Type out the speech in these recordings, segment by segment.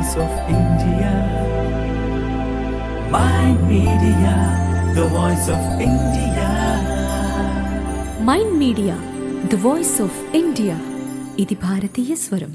voice of India. Mind Media, the voice of India. Mind media the voice of India ఇది భారతీయ స్వరం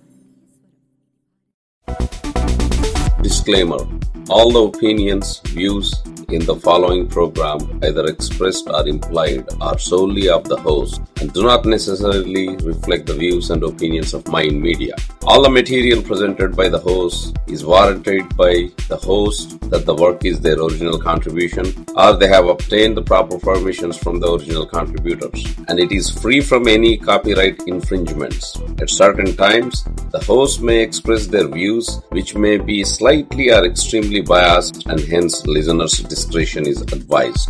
Disclaimer All the opinions, views in the following program, either expressed or implied, are solely of the host and do not necessarily reflect the views and opinions of Mind Media. All the material presented by the host is warranted by the host that the work is their original contribution or they have obtained the proper permissions from the original contributors and it is free from any copyright infringements. At certain times, the host may express their views which may be slightly or extremely biased and hence listeners' discretion is advised.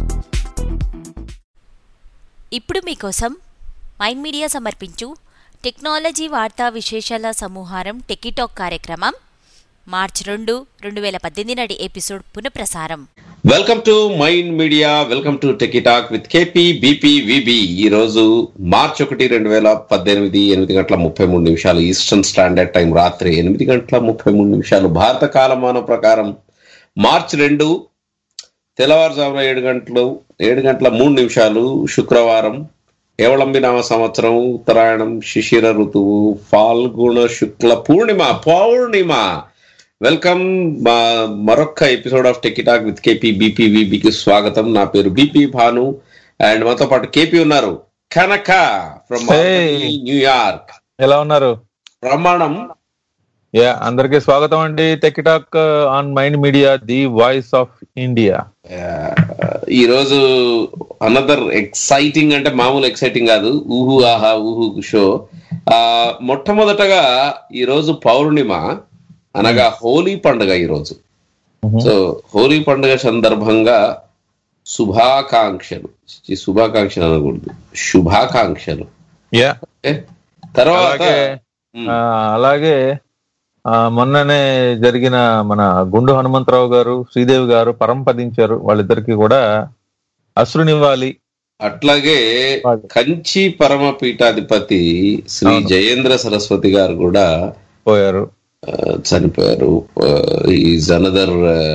ఇప్పుడు మీకోసం mind media సమర్పించు technology వార్తా విశేషాల సమూహారం techie talk కార్యక్రమం మార్చి రెండు రెండు వేల పద్దెనిమిది నాటి ఎపిసోడ్ పునఃప్రసారం welcome to mind media welcome to techie talk with KP BP VB ఈ రోజు మార్చి ఒకటి రెండు వేల పద్దెనిమిది ఎనిమిది గంటల ముప్పై మూడు నిమిషాలు ఈస్టర్న్ స్టాండర్డ్ టైం రాత్రి ఎనిమిది గంటల ముప్పై మూడు నిమిషాలు భారత కాలమానం ప్రకారం మార్చి రెండు తెల్లవారుజామున ఏడు గంటలు ఏడు గంటల మూడు నిమిషాలు శుక్రవారం ఏవళంబి నామ సంవత్సరం ఉత్తరాయణం శిశిర ఋతువు ఫాల్గుణ శుక్ల పూర్ణిమ పౌర్ణిమ వెల్కమ్ మా- మరొక్క episode of techie talk with KP బీపీవీబీకి స్వాగతం నా పేరు బీపీ భాను అండ్ మాతో పాటు కేపీ ఉన్నారు కనక ఫ్రమ్ Hey. న్యూయార్క్ ఎలా ఉన్నారు ప్రమాణం యా అందరికీ స్వాగతం అండి tech talk on mind media the voice of India ఈ రోజు అనదర్ ఎక్సైటింగ్ అంటే మామూలు ఎక్సైటింగ్ కాదు ఊహు ఆహా ఊహు షో ఆ మొట్టమొదటగా ఈ రోజు పౌర్ణిమ అనగా హోలీ పండుగ ఈ రోజు సో హోలీ పండుగ సందర్భంగా శుభాకాంక్షలు చి, శుభాకాంక్షలు అనకూడదు శుభాకాంక్షలు యా ఓకే? తర్వాత అలాగే మ్, ఆ, అలాగే ఆ, మొన్ననే జరిగిన మన గుండు హనుమంతరావు గారు శ్రీదేవి గారు పరంపదించారు వాళ్ళిద్దరికి కూడా అశ్రునివ్వాలి అట్లాగే కంచి పరమ పీఠాధిపతి శ్రీ అవును. జయేంద్ర సరస్వతి గారు కూడా పోయారు ఆ, చనిపోయారు is another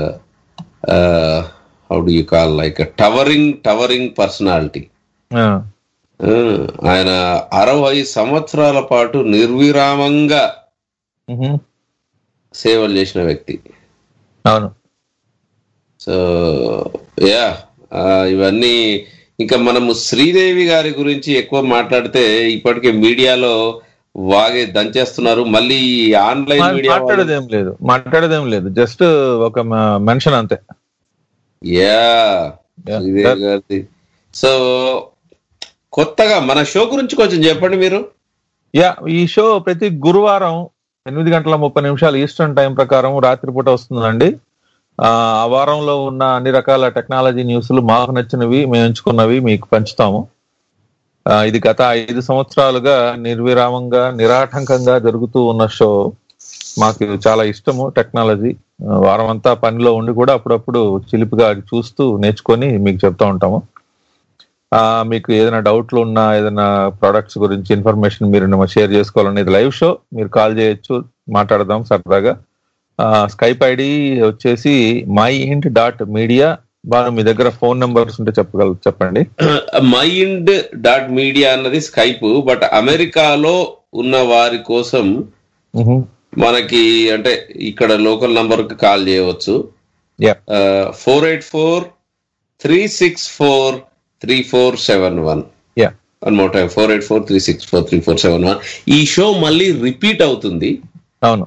how do you call like towering towering personality ఆ, ఆయన అరవై సంవత్సరాల పాటు నిర్విరామంగా మ్హూ. సేవలు చేసిన వ్యక్తి అవును సో యా ఇవన్నీ ఇంకా మనము శ్రీదేవి గారి గురించి ఎక్కువ మాట్లాడితే ఇప్పటికే మీడియాలో వాగే దంచేస్తున్నారు మళ్ళీ ఆన్లైన్ మా- మీడియా మాట్లాడేదేం లేదు మాట్లాడేదేం లేదు జస్ట్ ఒక మెన్షన్ అంతే యా Yeah. శ్రీదేవి గారిది సో కొత్తగా మన షో గురించి కొంచెం చెప్పండి మీరు యా ఈ షో ప్రతి గురువారం ఎనిమిది గంటల ముప్పై నిమిషాలు ఈస్టర్న్ టైం ప్రకారం రాత్రిపూట వస్తుందండి ఆ ఆ వారంలో ఉన్న అన్ని రకాల టెక్నాలజీ న్యూస్లు మాకు నచ్చినవి మేము ఎంచుకున్నవి మీకు పంచుతాము ఆ, ఇది గత ఐదు సంవత్సరాలుగా నిర్విరామంగా నిరాటంకంగా జరుగుతూ ఉన్న షో మాకు చాలా ఇష్టము టెక్నాలజీ ఆ, వారం అంతా పనిలో ఉండి కూడా అప్పుడప్పుడు చిలిపిగా అది చూస్తూ నేర్చుకొని మీకు చెప్తా ఉంటాము ఆ, మీకు ఏదైనా డౌట్లు ఉన్నా ఏదైనా ప్రొడక్ట్స్ గురించి ఇన్ఫర్మేషన్ మీరు షేర్ చేసుకోవాలనేది లైవ్ షో మీరు కాల్ చేయొచ్చు మాట్లాడదాం సరదాగా స్కైప్ ఐడి వచ్చేసి మై ఇంట్ డాట్ మీడియా బాగా మీ దగ్గర ఫోన్ నెంబర్స్ ఉంటే చెప్పగల చెప్పండి మైండ్ డాట్ మీడియా అన్నది స్కైప్ బట్ అమెరికాలో ఉన్న వారి కోసం మ్హూ. మనకి అంటే ఇక్కడ లోకల్ నంబర్ కి కాల్ చేయవచ్చు Yeah. Four eight four three six four three four seven one Yeah. One more time four eight four three six four three four seven one ఈ షో మళ్ళీ రిపీట్ అవుతుంది అవును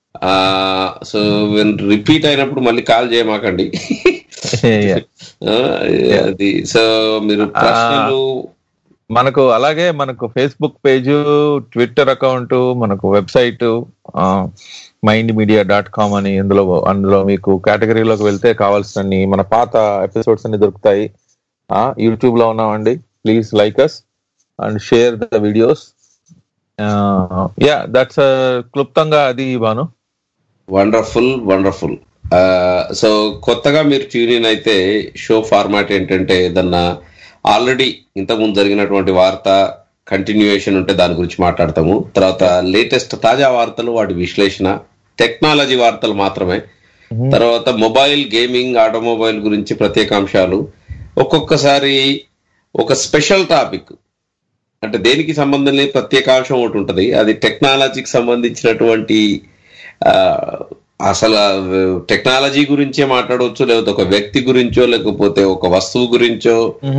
సో రిపీట్ అయినప్పుడు మళ్ళీ call చేయమాకండి Yeah. ఆ, అది so మీరు ప్రశ్నలు మనకు అలాగే మనకు ఫేస్బుక్ పేజ్ ట్విట్టర్ అకౌంట్ మనకు website mind media dot com అని ఇందులో అందులో మీకు కేటగిరీలోకి వెళ్తే కావాల్సిన మన పాత ఎపిసోడ్స్ అన్ని దొరుకుతాయి యూట్యూబ్ లో ఉన్నామండి please like us and share the videos yeah that's క్లుప్తంగా అది బాను వండర్ఫుల్ వండర్ఫుల్ సో కొత్తగా మీరు ట్యూన్ ఇన్ అయితే షో ఫార్మాట్ ఏంటంటే ఏదన్నా ఆల్రెడీ ఇంతకుముందు జరిగినటువంటి వార్త కంటిన్యూయేషన్ ఉంటే దాని గురించి మాట్లాడతాము తర్వాత లేటెస్ట్ తాజా వార్తలు వాటి విశ్లేషణ టెక్నాలజీ వార్తలు మాత్రమే తర్వాత మొబైల్ గేమింగ్ ఆటోమొబైల్ గురించి ప్రత్యేకాంశాలు ఒక్కొక్కసారి ఒక స్పెషల్ టాపిక్ అంటే దేనికి సంబంధం లేని ప్రత్యేకాంశం ఒకటి ఉంటుంది అది టెక్నాలజీకి సంబంధించినటువంటి ఆ, అసలు ఆ టెక్నాలజీ గురించే మాట్లాడవచ్చు లేకపోతే ఒక వ్యక్తి గురించో లేకపోతే ఒక వస్తువు గురించో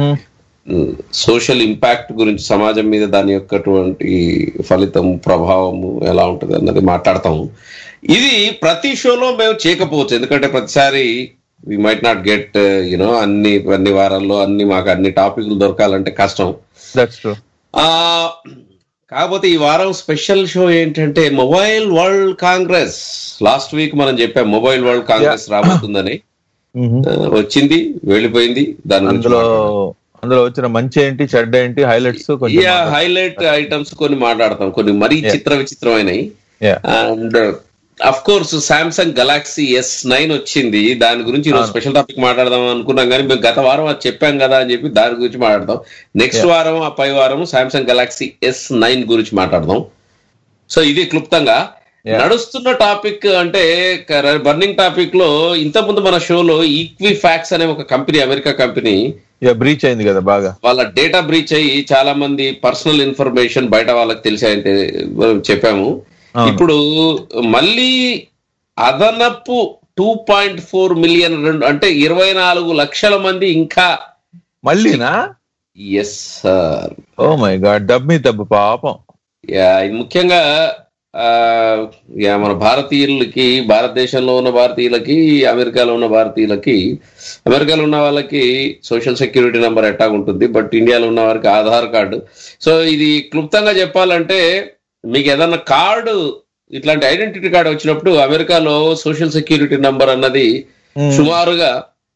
సోషల్ ఇంపాక్ట్ గురించి సమాజం మీద దాని యొక్కటువంటి ఫలితం ప్రభావము ఎలా ఉంటుంది అన్నది మాట్లాడతాము ఇది ప్రతి షోలో మేము చేయకపోవచ్చు ఎందుకంటే ప్రతిసారి we might not get you know అన్ని అన్ని వారాల్లో అన్ని మాకు అన్ని టాపిక్లు దొరకాలంటే కష్టం దట్స్ ట్రూ ఆ కాకపోతే ఈ వారం స్పెషల్ షో ఏంటంటే mobile world congress last week మనం చెప్పాం మొబైల్ వరల్డ్ కాంగ్రెస్ రాబోతుందని ఆ, వచ్చింది వెళ్ళిపోయింది దాని గురించి అందులో మాట్లాడదాం. అందులో వచ్చిన మంచి ఏంటి చెడ్డ ఏంటి హైలైట్స్ కొంచెం యా హైలైట్ ఐటమ్స్ కొన్ని మాట్లాడతాం కొన్ని మరీ చిత్ర విచిత్రమైనవి Yeah. And of course Samsung Galaxy S nine వచ్చింది దాని గురించి ఈరోజు స్పెషల్ టాపిక్ మాట్లాడదాం అనుకున్నాం కానీ మేము గత వారం అది చెప్పాం కదా అని చెప్పి దాని గురించి మాట్లాడదాం నెక్స్ట్ వారం ఆ పై వారం సామ్సంగ్ గెలాక్సీ ఎస్ నైన్ గురించి మాట్లాడదాం సో ఇది క్లుప్తంగా Yeah. నడుస్తున్న టాపిక్ అంటే బర్నింగ్ టాపిక్ లో ఇంత ముందు మన షోలో ఈక్వి ఫ్యాక్స్ అనే ఒక కంపెనీ అమెరికా కంపెనీ బ్రీచ్ అయింది కదా బాగా వాళ్ళ డేటా బ్రీచ్ అయ్యి చాలా మంది పర్సనల్ ఇన్ఫర్మేషన్ బయట వాళ్ళకి తెలిసాయంటే చెప్పాము అవును. ఇప్పుడు మళ్ళీ అదనపు టూ పాయింట్ ఫోర్ మిలియన్ రెండు అంటే ఇరవై నాలుగు లక్షల మంది ఇంకా మళ్ళీనా yes sir oh my God డబ్ మీ దబ్బు పాపం ముఖ్యంగా ఆ, యా, మన భారతీయులకి భారతదేశంలో ఉన్న భారతీయులకి అమెరికాలో ఉన్న భారతీయులకి అమెరికాలో ఉన్న వాళ్ళకి సోషల్ సెక్యూరిటీ నెంబర్ ఎట్టా ఉంటుంది బట్ ఇండియాలో ఉన్న వారికి ఆధార్ కార్డు సో ఇది క్లుప్తంగా చెప్పాలంటే మీకు ఏదన్నా కార్డు ఇట్లాంటి ఐడెంటిటీ కార్డు వచ్చినప్పుడు అమెరికాలో సోషల్ సెక్యూరిటీ నెంబర్ అన్నది సుమారుగా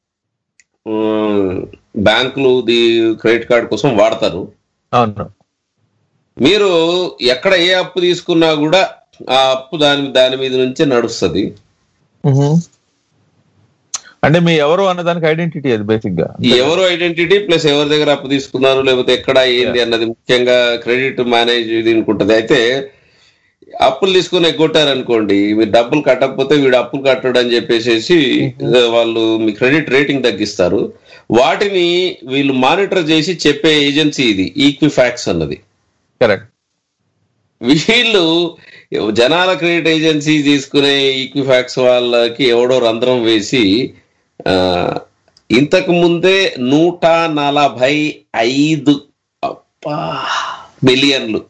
ఉమ్, బ్యాంకులు ది క్రెడిట్ కార్డ్ కోసం వాడతారు అవును మీరు ఎక్కడ ఏ అప్పు తీసుకున్నా కూడా ఆ అప్పు దాని దాని మీద నుంచే నడుస్తుంది మ్మ్. అంటే మీ ఎవరు అన్నదానికి ఐడెంటిటీ అది బేసిక్ గా ఎవరు ఐడెంటిటీ ప్లస్ ఎవరి దగ్గర అప్పు తీసుకున్నారు లేకపోతే ఎక్కడ ఏంది అన్నది ముఖ్యంగా క్రెడిట్ మేనేజ్ దీనికి ఉంటుంది అయితే అప్పులు తీసుకుని ఎగ్గొట్టారు అనుకోండి మీరు డబ్బులు కట్టకపోతే వీడు అప్పులు కట్టడు అని చెప్పేసి వాళ్ళు మీ క్రెడిట్ రేటింగ్ తగ్గిస్తారు వాటిని వీళ్ళు మానిటర్ చేసి చెప్పే ఏజెన్సీ ఇది ఈక్విఫాక్స్ అన్నది కరెక్ట్ వీళ్ళు జనాల క్రెడిట్ ఏజెన్సీ తీసుకునే ఈక్విఫాక్స్ వాళ్ళకి ఎవడో రంధ్రం వేసి ఆ, ఇంతకు ముందే నూట నలభై ఐదు అప్పా మిలియన్లు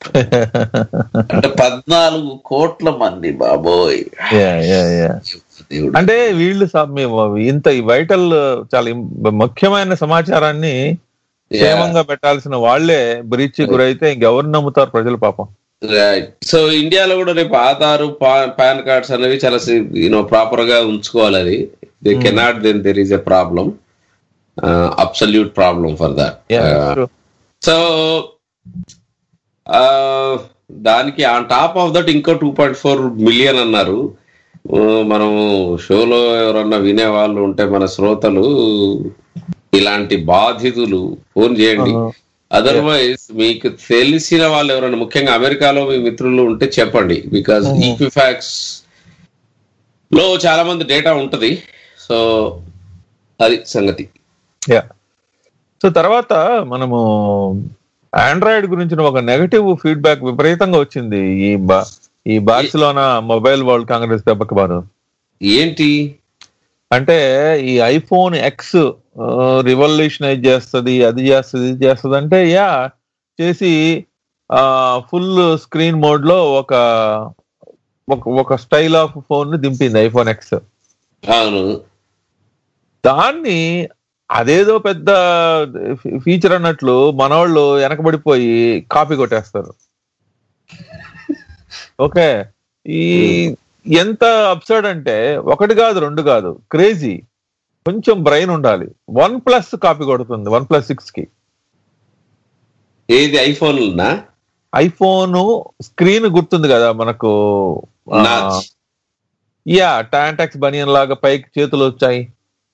అంటే పద్నాలుగు కోట్ల మంది బాబోయ్ యా యా యా దేవుడు. అంటే వీళ్ళు స- మీ- ఇంత ఈ వైటల్ చాలా ఇం- ముఖ్యమైన సమాచారాన్ని క్షేమంగా పెట్టాల్సిన వాళ్ళే బ్రీచ్ గురైతే ఇంకెవరు నమ్ముతారు ప్రజలు పాపం రైట్ సో ఇండియాలో కూడా రేపు ఆధార్ పాన్ కార్డ్స్ అనేవి చాలా యూనో ప్రాపర్ గా ఉంచుకోవాలి అది they cannot then there is a problem absolute problem for that Yeah, true. So దానికి ఆన్ టాప్ ఆఫ్ దట్ ఇంకో టూ పాయింట్ ఫోర్ మిలియన్ అన్నారు ఆ, మనం షోలో ఎవరన్నా వినే వాళ్ళు ఉంటే మన శ్రోతలు ఇలాంటి బాధితులు ఫోన్ చేయండి Uh-huh. అదర్వైజ్ మీకు తెలిసిన వాళ్ళు ఎవరైనా ముఖ్యంగా అమెరికాలో మీ మిత్రులు ఉంటే చెప్పండి బికాస్ ఈక్విఫాక్స్ లో చాలా మంది డేటా ఉంటది సో అది సంగతి యా సో తర్వాత మనము ఆండ్రాయిడ్ గురించిన ఒక నెగటివ్ ఫీడ్బ్యాక్ విపరీతంగా వచ్చింది ఈ బా ఈ బార్సిలోనా మొబైల్ వరల్డ్ కాంగ్రెస్ దెబ్బకి బాను ఏంటి అంటే ఈ ఐఫోన్ ఎక్స్ రివల్యూషనైజ్ చేస్తుంది అది చేస్తుంది ఇది చేస్తుంది అంటే యా చేసి ఫుల్ స్క్రీన్ మోడ్ లో ఒక ఒక ఒక స్టైల్ ఆఫ్ ఫోన్ ని దింపింది ఐఫోన్ ఎక్స్ అవును దాన్ని అదేదో పెద్ద ఫీచర్ అన్నట్లు మనవాళ్ళు వెనకబడిపోయి కాపీ కొట్టేస్తారు ఓకే ఈ ఎంత అప్సర్డ్ అంటే ఒకటి కాదు రెండు కాదు క్రేజీ కొంచెం బ్రెయిన్ ఉండాలి వన్ ప్లస్ కాపీ కొడుతుంది వన్ ప్లస్ సిక్స్ కి ఏది ఐఫోన్ నా ఐఫోన్ స్క్రీన్ గుర్తుంది కదా మనకు ఆ, Notch. యా టాంటాక్స్ బనియన్ లాగా పైకి చేతులు వచ్చాయి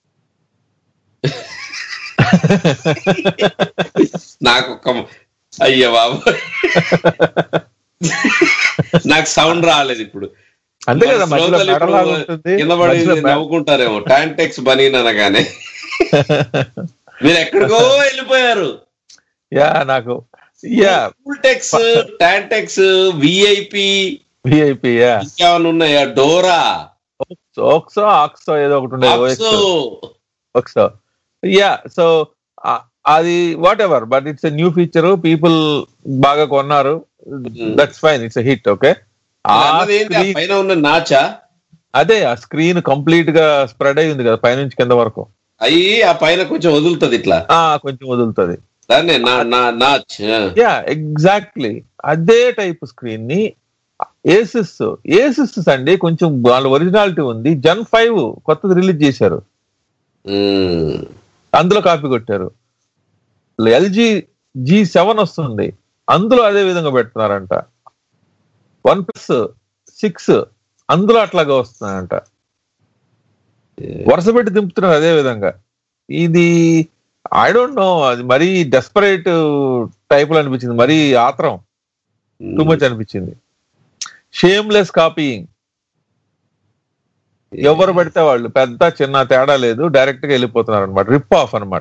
నాకు ఒక అయ్య బాబు నాకు సౌండ్ రాలేదు ఇప్పుడు అంతే కదా మన మధ్యలో శ్రోతలు ఇప్పుడు మెడలాగా ఉంటుంది కింద పడి మధ్యలో మెడ- నవ్వుకుంటారేమో టాంటెక్స్ బనీన్ అనగానే మీరు ఎక్కడికో వెళ్ళిపోయారు యా నాకు యా టెక్స్ టాంటెక్స్ విఐపి విఐపి యా ఇంకేమైనా ఉన్నాయా డోరా ఓక్సో ఆక్సో ఏదో ఒకటి ఉండేది ఆప్సో. ఓక్సో యా సో అది whatever but it's new feature people బాగా కొన్నారు that's fine it's hit okay అన్నది ఏంటి ఆ పైన ఉన్న నాచా అదే ఆ స్క్రీన్ కంప్లీట్ గా స్ప్రెడ్ అయి ఉంది కదా పైనుంచి కింద వరకు అయ్యి ఆ పైన కొంచెం వదులుతుంది ఇట్లా ఆ కొంచెం వదులుతుంది దాన్నే నా నా నాచ్ ఆ. యా ఎగ్జాక్ట్లీ అదే టైప్ స్క్రీన్ ని ఏసిస్ ఏసిస్ అండి కొంచెం వాళ్ళ ఒరిజినాలిటీ ఉంది జన్ ఫైవ్ కొత్తది రిలీజ్ చేశారు మ్మ్. అందులో కాపీ కొట్టారు ఎల్జీ జీ సెవెన్ వస్తుంది అందులో అదే విధంగా పెడుతున్నారంట వన్ ప్లస్ సిక్స్ అందులో అట్లాగా వస్తున్నాయంట వరుస పెట్టి దింపుతున్నారు అదే విధంగా ఇది ఐ డోంట్ నో అది మరీ డెస్పరేట్ టైప్ లో అనిపించింది మరీ ఆత్రం టూ మచ్ అనిపించింది షేమ్లెస్ కాపీయింగ్ ఎవరు పడితే వాళ్ళు పెద్ద చిన్న తేడా లేదు డైరెక్ట్ గా వెళ్ళిపోతున్నారు అనమాట రిప్ ఆఫ్ అనమాట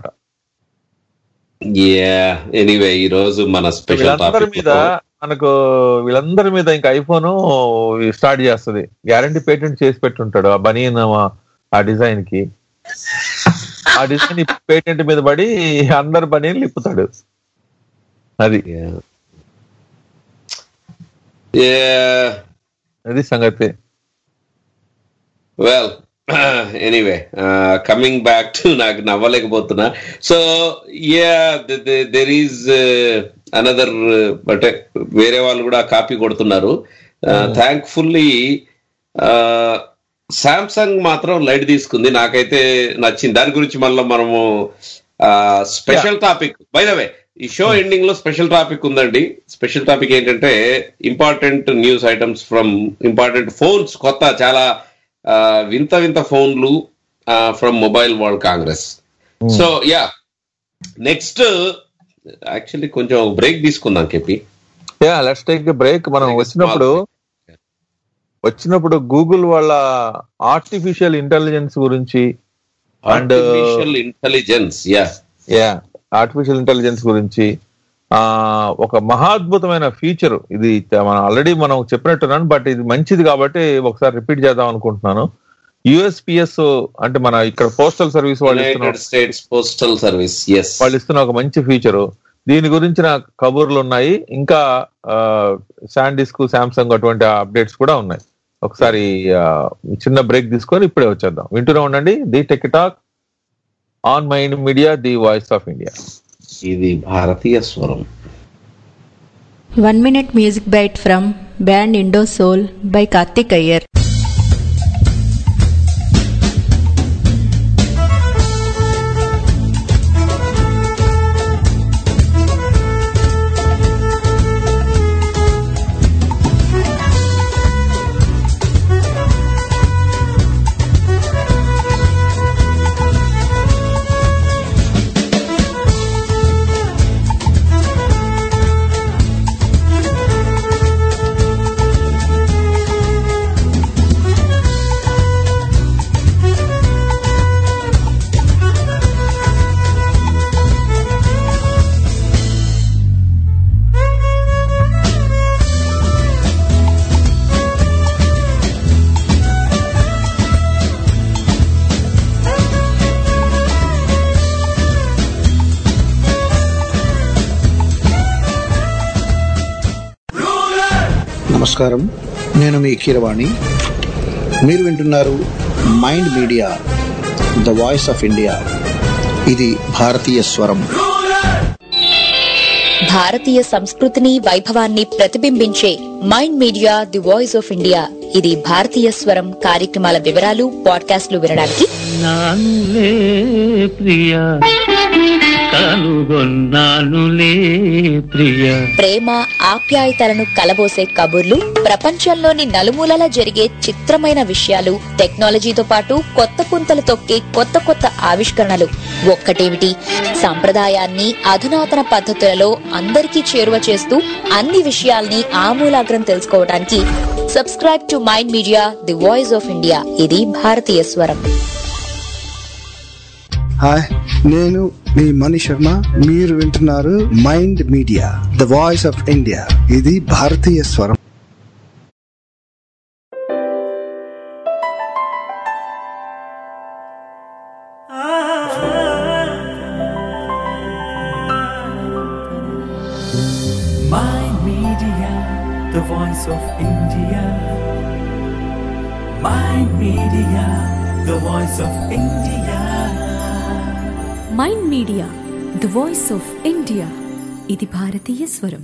యా ఎనీవే ఈ రోజు మన స్పెషల్ వీళ్ళందరి టాపిక్ మీద మనకు వీళ్ళందరి మీద ఇంకా ఐఫోన్ స్టార్ట్ చేస్తుంది గ్యారంటీ పేటెంట్ చేసి పెట్టుంటాడు ఆ బనీన్ ఆ డిజైన్ కి ఆ డిజైన్ పేటెంట్ మీద పడి అందరు బనీన్ లిప్పుతాడు అది అది సంగతి well anyway coming back to నాకు నవ్వలేకపోతున్నా so yeah there is another అంటే వేరే వాళ్ళు కూడా కాపీ కొడుతున్నారు థ్యాంక్ఫుల్లీ సామ్సంగ్ మాత్రం లైట్ తీసుకుంది నాకైతే నచ్చింది దాని గురించి మళ్ళీ మనము special topic by the way ఈ షో ఎండింగ్ లో స్పెషల్ టాపిక్ ఉందండి స్పెషల్ టాపిక్ ఏంటంటే important news items from important phones కొత్త చాలా ఆ, వింత వింత ఫోన్లు from mobile world congress so yeah next actually కొంచెం బ్రేక్ తీసుకుందాం KP yeah let's take break మనం వచ్చినప్పుడు వచ్చినప్పుడు గూగుల్ వాళ్ళ ఆర్టిఫిషియల్ ఇంటెలిజెన్స్ గురించి and artificial intelligence yeah yeah artificial intelligence గురించి ఆ ఒక మహాద్భుతమైన ఫీచర్ ఇది మనం ఆల్రెడీ మనం చెప్పినట్టున్నాను బట్ ఇది మంచిది కాబట్టి ఒకసారి రిపీట్ చేద్దాం అనుకుంటున్నాను యుఎస్పిఎస్ అంటే మన ఇక్కడ పోస్టల్ సర్వీస్ వాళ్ళు ఇస్తున్న United States Postal Service S వాళ్ళు ఇస్తున్న ఒక మంచి ఫీచరు దీని గురించిన కబుర్లు ఉన్నాయి ఇంకా శాండిస్క్ శాంసంగ్ అటువంటి అప్డేట్స్ కూడా ఉన్నాయి ఒకసారి ఆ, చిన్న బ్రేక్ తీసుకొని ఇప్పుడే వచ్చేద్దాం వింటూనే ఉండండి the tech talk on mind media the voice of India ఇది భారతీయ స్వరం One minute music bite from band Indo Soul by Karthik Iyer. నమస్కారం నేను మీ కీరవాణి మీరు వింటున్నారు mind media the voice of India ఇది భారతీయ స్వరం భారతీయ సంస్కృతిని వైభవాన్ని ప్రతిబింబించే mind media the voice of India ఇది భారతీయ స్వరం కార్యక్రమాల వివరాలు పాడ్కాస్ట్లు వినడానికి నానులే ప్రియా కనుగొన్నానులే ప్రియ ప్రేమ ఆప్యాయతలను కలబోసే కబుర్లు ప్రపంచంలోని నలుమూలల జరిగే చిత్రమైన విషయాలు టెక్నాలజీతో పాటు కొత్త పుంతలు తొక్కే కొత్త కొత్త ఆవిష్కరణలు ఒక్కటేమిటి సంప్రదాయాన్ని అధునాతన పద్ధతులలో అందరికీ చేరువ చేస్తూ అన్ని విషయాల్ని ఆమూలాగ్రం తెలుసుకోవడానికి subscribe to mind media the voice of India ఇది భారతీయ స్వరం హాయ్ నేను మీ మణి శర్మ మీరు వింటున్నారు mind media the voice of India ఇది భారతీయ స్వరం Mind Media, the voice of India. Mind Media, the voice of India. Mind media the voice of India ఇది భారతీయ స్వరం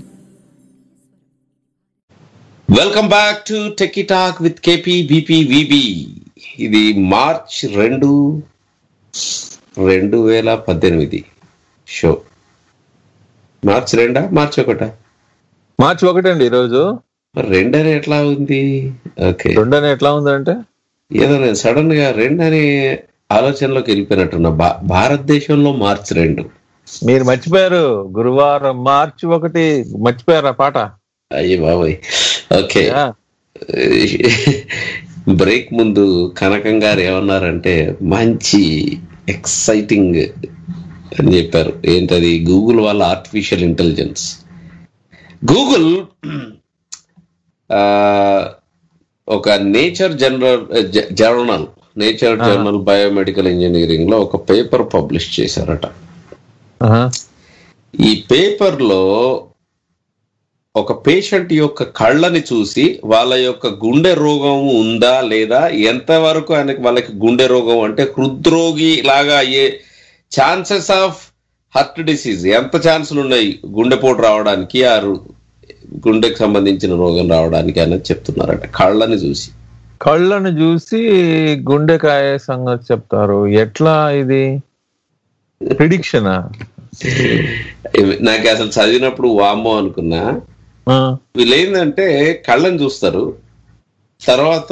welcome back to techie talk with KP BP VB ఇది March రెండు రెండు వేల పద్దెనిమిది షో మార్చ్ రెండా మార్చ్ ఒకటా మార్చి ఒకటండి ఈరోజు మరి రెండని ఎట్లా ఉంది ఓకే రెండని ఎట్లా ఉందంటే ఏదో నేను సడన్ గా రెండని ఆలోచనలోకి వెళ్ళిపోయినట్టున్నా భా- భారతదేశంలో మార్చ్ రెండు మీరు మర్చిపోయారు గురువారం మార్చి ఒకటి మర్చిపోయారు ఆ పాట అయ్యి బాబోయ్ ఓకే యా. బ్రేక్ ముందు కనకం గారు ఏమన్నారంటే మంచి ఎక్సైటింగ్ అని చెప్పారు ఏంటది గూగుల్ వాళ్ళ ఆర్టిఫిషియల్ ఇంటెలిజెన్స్ గూగుల్ ఆ, ఒక నేచర్ జనరల్ జర్నల్ నేచర్ ఆ. జర్నల్ బయోమెడికల్ ఇంజనీరింగ్ లో ఒక పేపర్ పబ్లిష్ చేశారట ఆహా. ఈ పేపర్ లో ఒక పేషెంట్ యొక్క కళ్ళని చూసి వాళ్ళ యొక్క గుండె రోగం ఉందా లేదా ఎంతవరకు ఆయనకి వాళ్ళకి గుండె రోగం అంటే హృద్రోగి లాగా అయ్యే ఛాన్సెస్ ఆఫ్ హార్ట్ డిసీజ్ ఎంత ఛాన్సులు ఉన్నాయి గుండెపోటు రావడానికి ఆ రు- గుండెకి సంబంధించిన రోగం రావడానికి అనేది చెప్తున్నారట కళ్ళని చూసి కళ్ళను చూసి గుండెకాయ సంగతి చెప్తారు ఎట్లా ఇది ప్రిడిక్షనా ఇవి- నాకు అసలు చదివినప్పుడు వామ్మో అనుకున్నా వీళ్ళు ఏంటంటే కళ్ళని చూస్తారు తర్వాత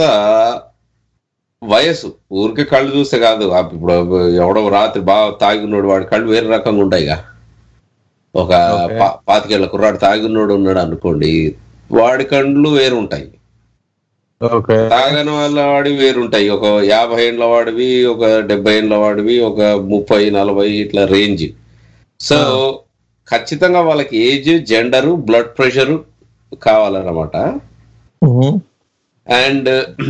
వయసు ఊరికే కళ్ళు చూస్తే కాదు ఆ ఇప్పుడు ఎవడో రాత్రి బాగా తాగినోడు వాడి కళ్ళు వేరే రకంగా ఉంటాయిగా ఒక Okay. పా- పాతికేళ్ల కుర్రాడు తాగినోడు ఉన్నాడు అనుకోండి వాడి కళ్ళు వేరు ఉంటాయి ఓకే తాగని వాళ్ళ వాడివి వేరుంటాయి ఒక యాభై ఏండ్ల వాడివి ఒక డెబ్బై ఏండ్ల వాడివి ఒక ముప్పై నలభై ఇట్లా రేంజ్ సో ఖచ్చితంగా వాళ్ళకి ఏజ్ జెండరు బ్లడ్ ప్రెషర్ కావాలన్నమాట అండ్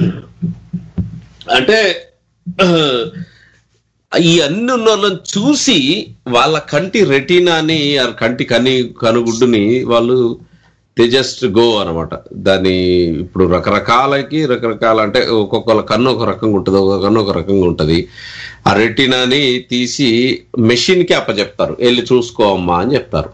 అంటే ఈ అన్ని ఉన్న వాళ్ళని చూసి వాళ్ళ కంటి రెటీనాని ఆ కంటి కని కనుగుడ్డుని వాళ్ళు దే జస్ట్ గో అనమాట దాన్ని ఇప్పుడు రకరకాలకి రకరకాల అంటే ఒక్కొక్కళ్ళ కన్ను ఒక రకంగా ఉంటుంది ఒక కన్ను ఒక రకంగా ఉంటుంది ఆ రెటీనాని తీసి మెషిన్ కి అప్పచెప్తారు వెళ్ళి చూసుకో అమ్మా అని చెప్తారు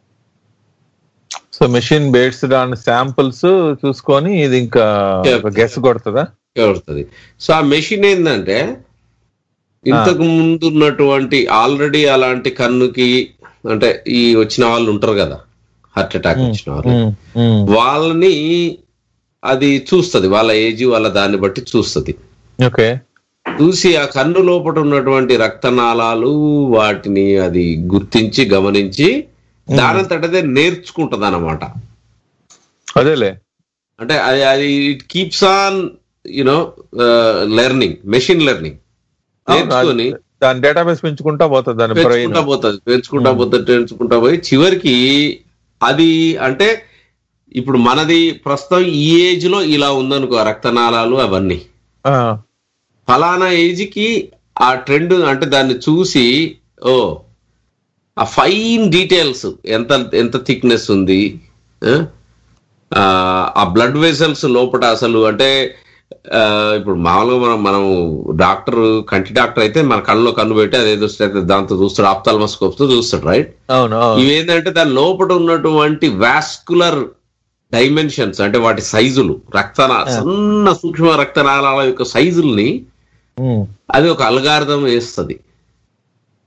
so machine based on samples చూసుకొని ఇది ఇంకా గెస్ కొడుతుందా కొడుతుంది సో ఆ మెషిన్ ఏంటంటే ఇంతకు ముందు ఉన్నటువంటి ఆల్రెడీ అలాంటి కన్నుకి అంటే ఈ వచ్చిన వాళ్ళు ఉంటారు కదా హార్ట్ అటాక్ వచ్చిన వాళ్ళు ఉమ్, ఉమ్. వాళ్ళని అది చూస్తది వాళ్ళ ఏజ్ వాళ్ళ దాన్ని బట్టి చూస్తది ఓకే చూసి ఆ కన్ను లోపల ఉన్నటువంటి రక్తనాళాలు వాటిని అది గుర్తించి గమనించి దానంతటదే నేర్చుకుంటది అనమాట అదేలే అంటే అది అది it keeps on you know learning machine learning నేర్చుకొని దాని డేటాబేస్ పెంచుకుంటా పోతుంది దాని బ్రెయిన్ పెంచుకుంటా పోతుంది పెంచుకుంటా పోతుంది పెంచుకుంటా పోయి చివరికి అది అంటే ఇప్పుడు మనది ప్రస్తుతం ఈ ఏజ్ లో ఇలా ఉందనుకో రక్తనాళాలు అవన్నీ ఫలానా ఏజ్ కి ఆ ట్రెండ్ అంటే దాన్ని చూసి ఓ ఆ ఫైన్ డీటెయిల్స్ ఎంత ఎంత థిక్నెస్ ఉంది ఆ? ఆ, ఆ బ్లడ్ వెసల్స్ లోపల అసలు అంటే ఆ, ఇప్పుడు మామూలుగా మనం మనం డాక్టర్ కంటి డాక్టర్ అయితే మన కళ్ళలో కన్ను పెట్టి అదేదో అయితే దాంతో చూస్తాడు ఆప్తాల్మస్కోప్ తో చూస్తాడు రైట్ అవును అవును. ఇవేంటంటే దాని లోపల ఉన్నటువంటి వాస్కులర్ డైమెన్షన్స్ అంటే వాటి సైజులు రక్తనా సన్న సూక్ష్మ రక్తనాళాల యొక్క సైజుల్ని ఉమ్. అది ఒక అల్గార్థం వేస్తుంది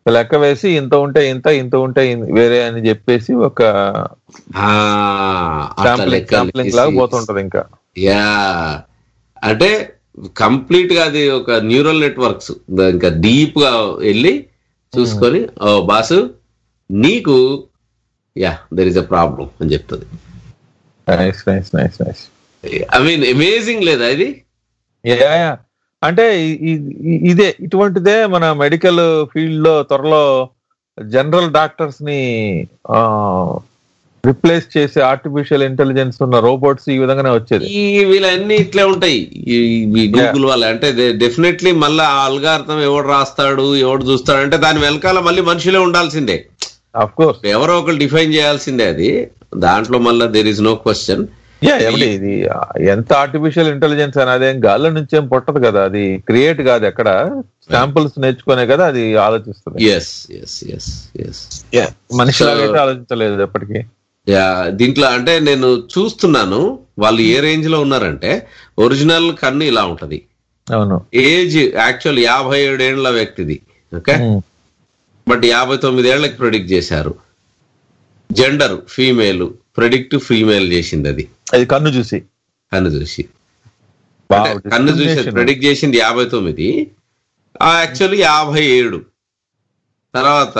లెక్క వేసి ఇంత ఉంటే ఇంత ఇంత ఉంటే ఇన్- వేరే అని చెప్పేసి ఒక ఆ, అట్లా శాంప్లింగ్ లెక్కలు శాంప్లింగ్ లాగా వేసి- పోతుంటది ఇంకా యా అంటే కంప్లీట్ గా అది ఒక న్యూరల్ నెట్వర్క్స్ ఇంకా డీప్ గా వెళ్ళి చూసుకొని ఓ బాసు నీకు yeah there is a problem అని చెప్తుంది nice nice nice nice I mean amazing లేదా ఇది యా యా. అంటే ఇ- ఇ- ఇ- ఇదే ఇటువంటిదే మన మెడికల్ ఫీల్డ్ లో త్వరలో జనరల్ డాక్టర్స్ ని రిప్లేస్ చేసే ఆర్టిఫిషియల్ ఇంటెలిజెన్స్ ఉన్న రోబోట్స్ ఈ విధంగానే వచ్చేది ఈ వీళ్ళన్నీ ఇట్లే ఉంటాయి ఈ గూగుల్ వాళ్ళ అంటే డెఫినెట్లీ మళ్ళీ ఆ అల్గార్థం ఎవడు రాస్తాడు ఎవడు చూస్తాడు అంటే దాని వెనకాల మళ్ళీ మనుషులే ఉండాల్సిందే అఫ్ కోర్స్ ఎవరో ఒకరు డిఫైన్ చేయాల్సిందే అది దాంట్లో మళ్ళీ there is no question yeah ఏమండి ఇది ఆ, ఎంత ఆర్టిఫిషియల్ ఇంటెలిజెన్స్ అని అదేం గాల్లో నుంచి ఏం పుట్టదు కదా అది క్రియేట్ కాదు ఎక్కడ శాంపుల్స్ నేర్చుకునే కదా అది ఆలోచిస్తుంది ఎస్ ఎస్ ఎస్ ఎస్ మనిషిలాగైతే ఆలోచించలేదు ఎప్పటికీ యా దీంట్లో అంటే నేను చూస్తున్నాను వాళ్ళు ఏ రేంజ్ లో ఉన్నారంటే ఒరిజినల్ కన్ను ఇలా ఉంటది అవును ఏజ్ యాక్చువల్ యాభై ఏడేళ్ల వ్యక్తిది ఓకే ఉమ్. బట్ యాభై తొమ్మిది ఏళ్లకి ప్రెడిక్ట్ చేశారు జెండర్ ఫీమేల్ ప్రెడిక్ట్ ఫీమేల్ చేసింది అది అది కన్ను చూసి కన్ను చూసి Wow, అంటే కన్ను చూసి discrimination. ప్రెడిక్ట్ చేసింది యాభై తొమ్మిది యాక్చువల్లీ యాభై ఏడు తర్వాత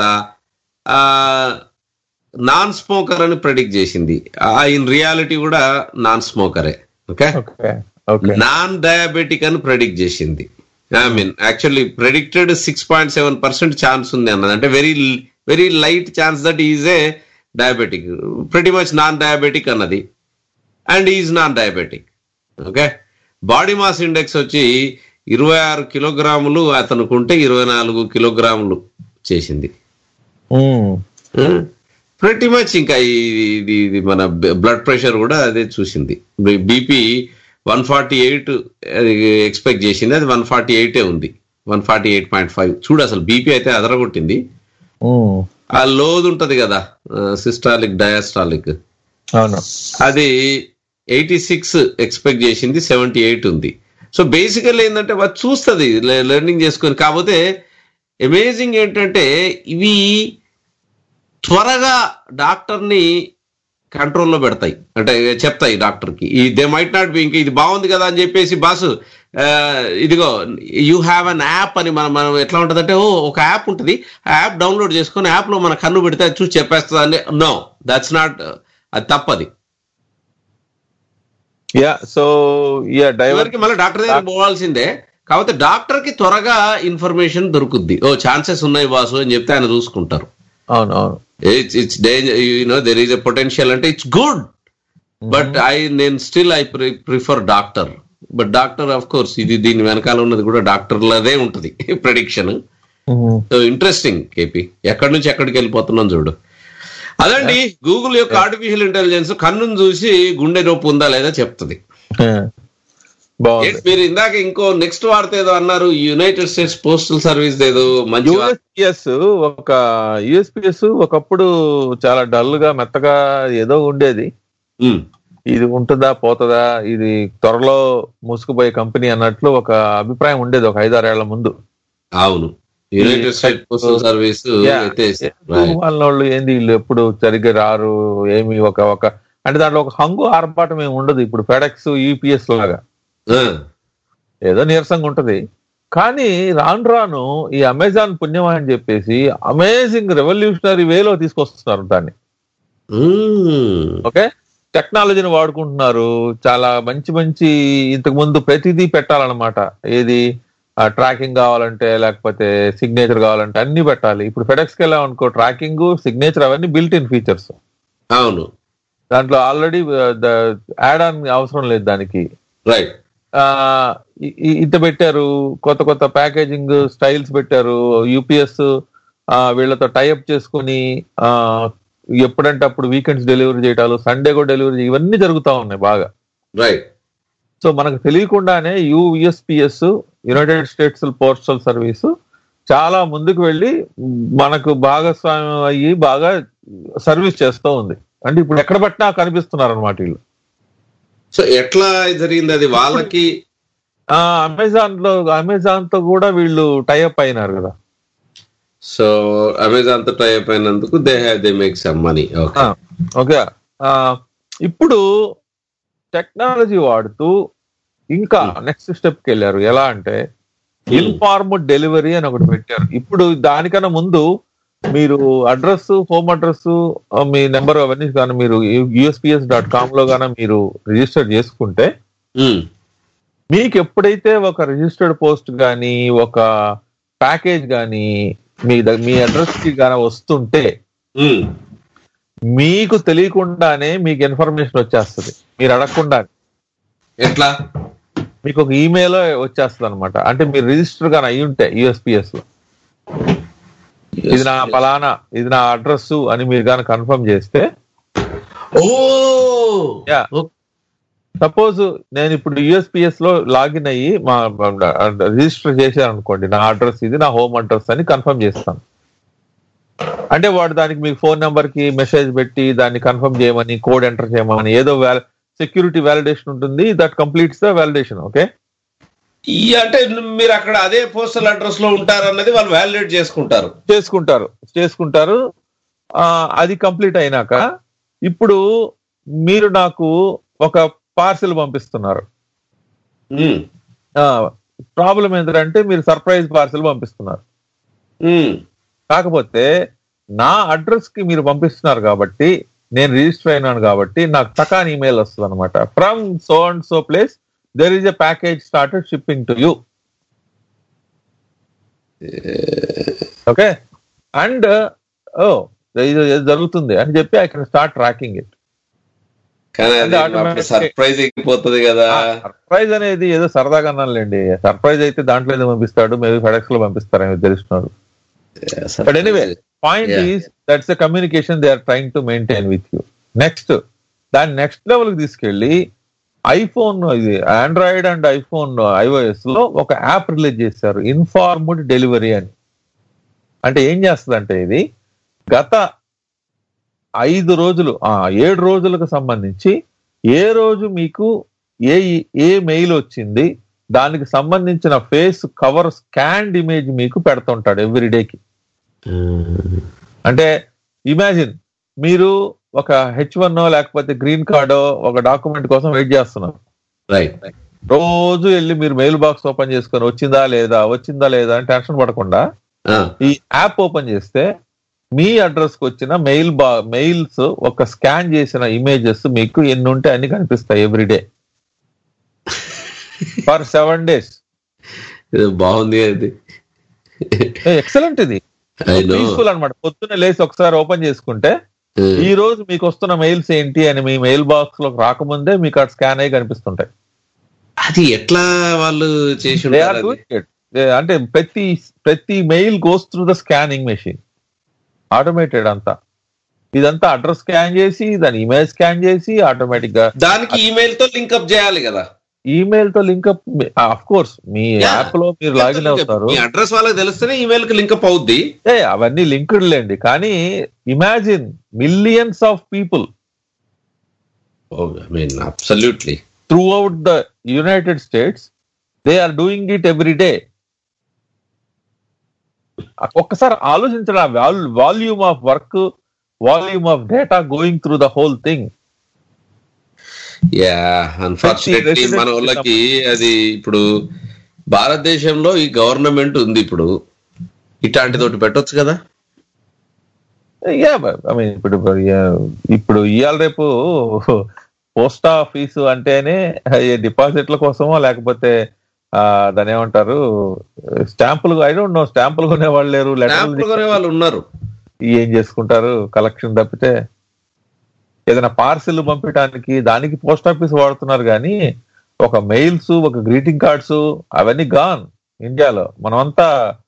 నాన్ స్మోకర్ అని ప్రెడిక్ట్ చేసింది ఇన్ రియాలిటీ కూడా నాన్ స్మోకరే okay okay okay non diabetic అని ప్రెడిక్ట్ చేసింది I mean actually predicted six point seven percent chance ఉంది అన్నది అంటే very very light chance that is a diabetic pretty much non diabetic అన్నది and is non diabetic okay body mass index వచ్చి ఇరవై ఆరు కిలోగ్రాములు అతనుకుంటే ఇరవై నాలుగు కిలోగ్రాములు చేసింది ప్రతి మచ్ ఇంకా ఇది ఇది ఇది మన బ్లడ్ ప్రెషర్ కూడా అదే చూసింది BP one forty eight expect చేసింది అది వన్ ఫార్టీ ఎయిటే ఉంది one forty eight point five చూడు అసలు బీపీ అయితే అదరగొట్టింది ఆ లోది ఉంటది కదా సిస్టాలిక్ డయాస్టాలిక్ అవును అది ఎయిటీ సిక్స్ ఎక్స్పెక్ట్ చేసింది సెవెంటీ ఎయిట్ ఉంది సో బేసికల్ ఏంటంటే అది చూస్తుంది లెర్నింగ్ చేసుకొని కాకపోతే అమేజింగ్ ఏంటంటే ఇవి త్వరగా డాక్టర్ని కంట్రోల్లో పెడతాయి అంటే చెప్తాయి డాక్టర్కి ఈ దే మైట్ నాట్ బి ఇంకా ఇది బాగుంది కదా అని చెప్పేసి బాసు ఆ, ఇదిగో యూ హ్యావ్ అన్ యాప్ అని మనం మనం ఎట్లా ఉంటుంది అంటే ఓ ఒక యాప్ ఉంటుంది ఆ యాప్ డౌన్లోడ్ చేసుకొని యాప్ లో మన కన్ను పెడితే అది చూసి చెప్పేస్తుంది అని నో దట్స్ నాట్ అది తప్పది యా సో యా డైవర్ చివరికి మళ్ళీ డాక్టర్ దగ్గర పోవాల్సిందే కాకపోతే డాక్టర్ కి త్వరగా ఇన్ఫర్మేషన్ దొరుకుద్ది ఓ ఛాన్సెస్ ఉన్నాయి బాసు అని చెప్తే ఆయన చూసుకుంటారు అవును అవును it's it's danger you know there is a potential అంటే ఇట్స్ గుడ్ బట్ ఐ నేను still I prefer doctor but doctor of course ఇది దీని వెనకాల ఉన్నది కూడా డాక్టర్లదే ఉంటది ప్రెడిక్షన్ సో ఇంట్రెస్టింగ్ కేపీ ఎక్కడి నుంచి ఎక్కడికి వెళ్ళిపోతున్నాం చూడు అదండి గూగుల్ యొక్క ఆర్టిఫిషియల్ ఇంటెలిజెన్స్ కన్నును చూసి గుండె నొప్పి ఉందా లేదా చెప్తుంది బాగుంది ఏంటి మీరు ఇందాక ఇంకో నెక్స్ట్ వార్త ఏదో అన్నారు యునైటెడ్ స్టేట్స్ పోస్టల్ సర్వీస్ ఏదో మంచి వార్త. యుఎస్పిఎస్ ఒక యుఎస్పిఎస్ ఒకప్పుడు చాలా డల్ గా మెత్తగా ఏదో ఉండేది ఉమ్, ఇది ఉంటుందా పోతుందా ఇది త్వరలో మూసుకుపోయే కంపెనీ అన్నట్లు ఒక అభిప్రాయం ఉండేది ఒక ఐదారేళ్ల ముందు అవును United States Postal Service Yeah. ఎత్తేసి వాళ్ళ వాళ్ళు ఏంది వీళ్ళు ఎప్పుడు సరిగ్గా రారు ఏమి ఒక ఒక అంటే దాంట్లో ఒక హంగు ఆర్పాటం ఏమి ఉండదు ఇప్పుడు ఫెడెక్స్ యూపీఎస్ లాగా ఏదో నీరసంగా ఉంటది కానీ రాను రాను ఈ అమెజాన్ పుణ్యం అని చెప్పేసి అమేజింగ్ రెవల్యూషనరీ వేలో తీసుకొస్తున్నారు దాన్ని ఓకే టెక్నాలజీని వాడుకుంటున్నారు చాలా మంచి మంచి ఇంతకు ముందు ప్రతిదీ పెట్టాలన్నమాట ఏది ట్రాకింగ్ కావాలంటే లేకపోతే సిగ్నేచర్ కావాలంటే అన్ని పెట్టాలి ఇప్పుడు ఫెడెక్స్కి వెళ్ళాం అనుకో ట్రాకింగ్ సిగ్నేచర్ అవన్నీ బిల్ట్ ఇన్ ఫీచర్స్ అవును దాంట్లో ఆల్రెడీ యాడ్ ఆన్ అవసరం లేదు దానికి రైట్ ఆ, ఇ- ఇ- ఇంత పెట్టారు కొత్త కొత్త ప్యాకేజింగ్ స్టైల్స్ పెట్టారు యూపీఎస్ వీళ్ళతో టైఅప్ చేసుకుని ఆ, ఎప్పుడంటే అప్పుడు వీకెండ్స్ డెలివరీ చేయటాలు సండే కూడా డెలివరీ ఇవన్నీ జరుగుతా ఉన్నాయి బాగా రైట్ సో మనకు తెలియకుండానే USPS United States Postal Service చాలా ముందుకు వెళ్ళి మనకు భాగస్వామ్యం అయ్యి బాగా సర్వీస్ చేస్తూ ఉంది అంటే ఇప్పుడు ఎక్కడ పట్టినా కనిపిస్తున్నారు అనమాట వీళ్ళు సో ఎట్లా జరిగింది అది వాళ్ళకి అమెజాన్ లో అమెజాన్ తో కూడా వీళ్ళు టైఅప్ అయినారు కదా సో అమెజాన్ తో టై అయిపోయినందుకు they have they make some money okay okay ఆ, ఇప్పుడు టెక్నాలజీ వాడుతూ ఇంకా నెక్స్ట్ స్టెప్ కి వెళ్ళారు ఎలా అంటే ఇన్ఫార్మ్డ్ డెలివరీ అని ఒకటి పెట్టారు ఇప్పుడు దానికన్నా ముందు మీరు అడ్రస్ హోమ్ అడ్రస్ మీ నెంబర్ అవన్నీ కానీ మీరు యుఎస్పిఎస్ డాట్ కామ్ లో గాన మీరు రిజిస్టర్ చేసుకుంటే మీకు ఎప్పుడైతే ఒక రిజిస్టర్డ్ పోస్ట్ కానీ ఒక ప్యాకేజ్ కానీ మీ ద- మీ అడ్రస్ కి గాన వస్తుంటే మీకు తెలియకుండానే మీకు ఇన్ఫర్మేషన్ వచ్చేస్తుంది మీరు అడగకుండా ఎట్లా మీకు ఒక ఈమెయిల్ వచ్చేస్తుంది అనమాట అంటే మీరు రిజిస్టర్ గాని అయి ఉంటే యుఎస్పిఎస్ లో ఇది నా ఫలానా ఇది నా అడ్రస్ అని మీరు గాని కన్ఫర్మ్ చేస్తే ఓ యా సపోజ్ నేను ఇప్పుడు యుఎస్పిఎస్ లో లాగిన్ అయ్యి మా రిజిస్టర్ చేశాను అనుకోండి నా అడ్రస్ ఇది నా హోమ్ అడ్రస్ అని కన్ఫర్మ్ చేస్తాను అంటే వాడు దానికి మీకు ఫోన్ నెంబర్ కి మెసేజ్ పెట్టి దాన్ని కన్ఫర్మ్ చేయమని కోడ్ ఎంటర్ చేయమని ఏదో సెక్యూరిటీ వ్యాలిడేషన్ ఉంటుంది that completes the validation okay ఈ అంటే మీరు అక్కడ అదే పోస్టల్ అడ్రస్ లో ఉంటారన్నది వాళ్ళు వ్యాలిడేట్ చేసుకుంటారు చేసుకుంటారు చేసుకుంటారు ఆ, అది కంప్లీట్ అయినాక ఇప్పుడు మీరు నాకు ఒక పార్సిల్ పంపిస్తున్నారు ప్రాబ్లం ఏంటంటే మీరు సర్ప్రైజ్ పార్సిల్ పంపిస్తున్నారు కాకపోతే నా అడ్రస్ కి మీరు పంపిస్తున్నారు కాబట్టి నేను రిజిస్టర్ అయినాను కాబట్టి నాకు టకాన్ ఈమెయిల్ వస్తుంది అనమాట from so and so place there is a package started shipping to you okay and oh ఇది జరుగుతుంది అని చెప్పి I can start tracking it కానీ అంటే automatic- సర్ప్రైజ్ అయిపోతుంది కదా సర్ప్రైజ్ అనేది ఏదో సరదాగా అన్నానులేండి సర్ప్రైజ్ అయితే దాంట్లో ఏదో పంపిస్తాడు మేబీ ఫెడెక్స్ లో పంపిస్తారని తెలిసినాడు but anyway point Yeah. Is that's a communication they are trying to maintain with you next దాన్ని నెక్స్ట్ లెవెల్ కి తీసుకెళ్లి ఐఫోన్ ఇది ఆండ్రాయిడ్ అండ్ ఐఫోన్ ఐఓఎస్ లో ఒక యాప్ రిలీజ్ చేశారు ఇన్ఫార్మ్డ్ డెలివరీ అని అంటే ఏం చేస్తుందంటే ఇది గత ఐదు రోజులు ఆ ఏడు రోజులకు సంబంధించి ఏ రోజు మీకు ఏ ఏ మెయిల్ వచ్చింది దానికి సంబంధించిన ఫేస్ కవర్ స్కాన్డ్ ఇమేజ్ మీకు పెడుతుంటాడు ఎవ్రీ డేకి అంటే ఇమాజిన్ మీరు ఒక హెచ్ వన్ లేకపోతే గ్రీన్ కార్డో ఒక డాక్యుమెంట్ కోసం వెయిట్ చేస్తున్నారు రైట్ రోజు వెళ్ళి మీరు మెయిల్ బాక్స్ ఓపెన్ చేసుకొని వచ్చిందా లేదా వచ్చిందా లేదా అని టెన్షన్ పడకుండా ఈ యాప్ ఓపెన్ చేస్తే మీ అడ్రస్ కి వచ్చిన మెయిల్ బా మెయిల్స్ ఒక స్కాన్ చేసిన ఇమేజెస్ మీకు ఎన్ని ఉంటే అన్ని కనిపిస్తాయి ఎవ్రీడే ఫర్ సెవెన్ డేస్ బాగుంది అది ఎక్సలెంట్ ఇది I know. పీస్ఫుల్ అనమాట పొద్దున్న లేసి ఒకసారి ఓపెన్ చేసుకుంటే ఈ రోజు మీకు వస్తున్న మెయిల్స్ ఏంటి అని మీ మెయిల్ బాక్స్ లోకి రాకముందే మీకు అక్కడ స్కాన్ అయ్యి కనిపిస్తుంటాయి అది ఎట్లా వాళ్ళు చేసి They are ఉంటారు doing it. They- అంటే ప్రతి ప్రతి mail goes through the scanning machine automated అంతా ఇదంతా అడ్రస్ స్కాన్ చేసి దాని ఇమేజ్ స్కాన్ చేసి ఆటోమేటిక్ గా దానికి ఈమెయిల్ తో లింక్అప్ చేయాలి కదా ఈమెయిల్ తో లింకప్ ఆఫ్ కోర్స్ మీ యాప్ లో మీరు లాగిన్ అవుతారు మీ అడ్రస్ వాళ్ళకి తెలిస్తేనే ఈమెయిల్ కి లింక్అప్ అవుద్ది ఏ అవన్నీ లింక్డ్ లేండి కానీ imagine millions of people I mean absolutely throughout the United States they are doing it every day ఒక్కసారి ఆలోచించడం volume of work volume of data going through the whole thing yeah unfortunately resident మన వాళ్ళకి అది ఇప్పుడు భారతదేశంలో ఈ government ఉంది ఇప్పుడు ఇట్లాంటిది ఒకటి పెట్టొచ్చు కదా యా ఐ మీన్ ఇప్పుడు yeah, ఇప్పుడు ఇవాళ రేపు పోస్ట్ ఆఫీసు అంటేనే డిపాజిట్ల కోసమో లేకపోతే ఆ, దాని ఏమంటారు స్టాంపులు ఐ డోంట్ నో స్టాంపులు కొనే వాళ్ళు లేరు స్టాంపులు కొనే లెటర్లు వాళ్ళు ఉన్నారు ఏం చేసుకుంటారు కలెక్షన్ తప్పితే ఏదైనా పార్సిల్ పంపించడానికి దానికి పోస్ట్ ఆఫీస్ వాడుతున్నారు కానీ ఒక మెయిల్స్ ఒక గ్రీటింగ్ కార్డ్స్ అవన్నీ గాన్ ఇండియాలో మనమంతా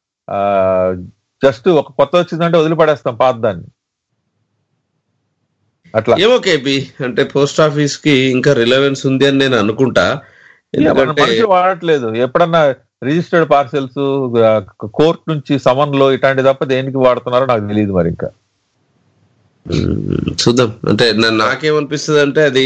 జస్ట్ ఒక కొత్త వచ్చిందంటే వదిలిపడేస్తాం పాత దాన్ని అట్లా ఏమో కేపీ అంటే పోస్ట్ ఆఫీస్ కి ఇంకా రిలవెన్స్ ఉంది అని నేను అనుకుంటా మన ఎందుకంటే మనిషి వాడట్లేదు ఎప్పుడన్నా రిజిస్టర్డ్ పార్సెల్స్ కోర్ట్ నుంచి సమన్ లో ఇట్లాంటి తప్ప దేనికి వాడుతున్నారో నాకు తెలియదు మరి ఇంకా మ్మ్. చూద్దాం అంటే నా- నాకేమనిపిస్తుంది అంటే అది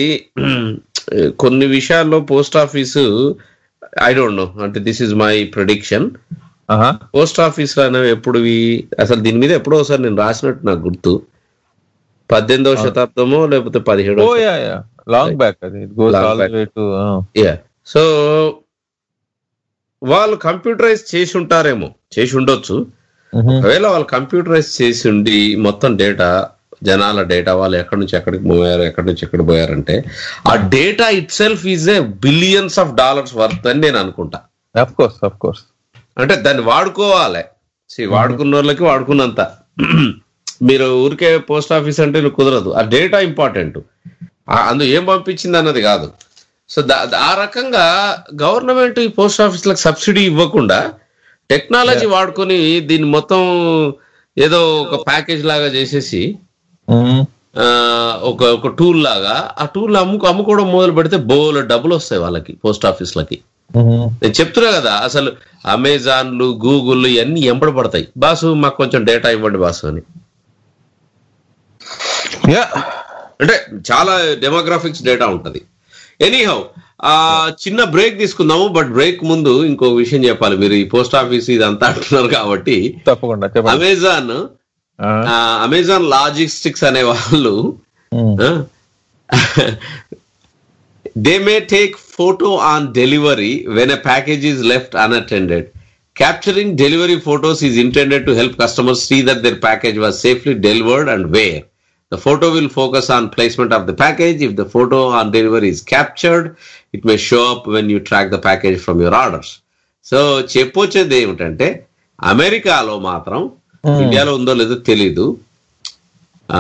కొన్ని విషయాల్లో post office I don't know అంటే దిస్ ఇస్ మై ప్రొడిక్షన్ ఆహా. పోస్ట్ ఆఫీస్ లో అనేవి ఎప్పుడు అసలు దీని మీద ఎప్పుడో ఒకసారి నేను రాసినట్టు నాకు గుర్తు పద్దెనిమిదవ శతాబ్దమో లేకపోతే ఓ పదిహేడవ యా యా లాంగ్ బ్యాక్ అది goes Long all back. Way to yeah so వాళ్ళు కంప్యూటరైజ్ చేసి ఉంటారేమో చేసి ఉండొచ్చు ఒకవేళ వాళ్ళు కంప్యూటరైజ్ చేసి ఉండి మొత్తం డేటా జనాల డేటా వాళ్ళు ఎక్కడి నుంచి ఎక్కడికి పోయారు ఎక్కడి నుంచి ఎక్కడికి పోయారంటే ఆ data itself is a billions of dollars worth అని నేను అనుకుంటా అఫ్ కోర్స్ అఫ్ కోర్స్ అంటే దాన్ని వాడుకోవాలి See, వాడుకున్న వాళ్ళకి వాడుకున్నంత మీరు ఊరికే పోస్ట్ ఆఫీస్ అంటే నీకు కుదరదు ఆ డేటా ఇంపార్టెంట్ అందు ఏం పంపించింది అన్నది కాదు సో ఆ రకంగా గవర్నమెంట్ ఈ పోస్ట్ ఆఫీస్లకు సబ్సిడీ ఇవ్వకుండా టెక్నాలజీ వాడుకొని దీన్ని మొత్తం ఏదో ఒక ప్యాకేజ్ లాగా చేసేసి ఆ, ఒక ఒక టూల్ లాగా ఆ టూల్ అమ్ముకు అమ్ముకోవడం మొదలు పెడితే బోల డబ్బులు వస్తాయి వాళ్ళకి పోస్ట్ ఆఫీస్లకి నేను చెప్తున్నా కదా అసలు అమెజాన్లు గూగుల్ ఇవన్నీ ఎంబడి పడతాయి బాసు మాకు కొంచెం డేటా ఇవ్వండి బాసు అని యా అంటే చాలా డెమోగ్రాఫిక్స్ డేటా ఉంటది ఎనీహౌ ఆ చిన్న బ్రేక్ తీసుకుందాము బట్ బ్రేక్ ముందు ఇంకో విషయం చెప్పాలి మీరు ఈ పోస్ట్ ఆఫీస్ ఇదంతా అంటున్నారు కాబట్టి తప్పకుండా చెప్పండి అమెజాన్ ఆ, అమెజాన్ లాజిస్టిక్స్ అనే వాళ్ళు they may take photo on delivery when a package is left unattended capturing delivery photos is intended to help customers see that their package was safely delivered and where The photo will focus on placement of the package. If the photo on delivery is captured, it may show up when you track the package from your orders. So చెప్పొచ్చేది ఏమిటంటే అమెరికాలో మాత్రం ఇండియాలో ఉందో లేదో తెలీదు ఆ,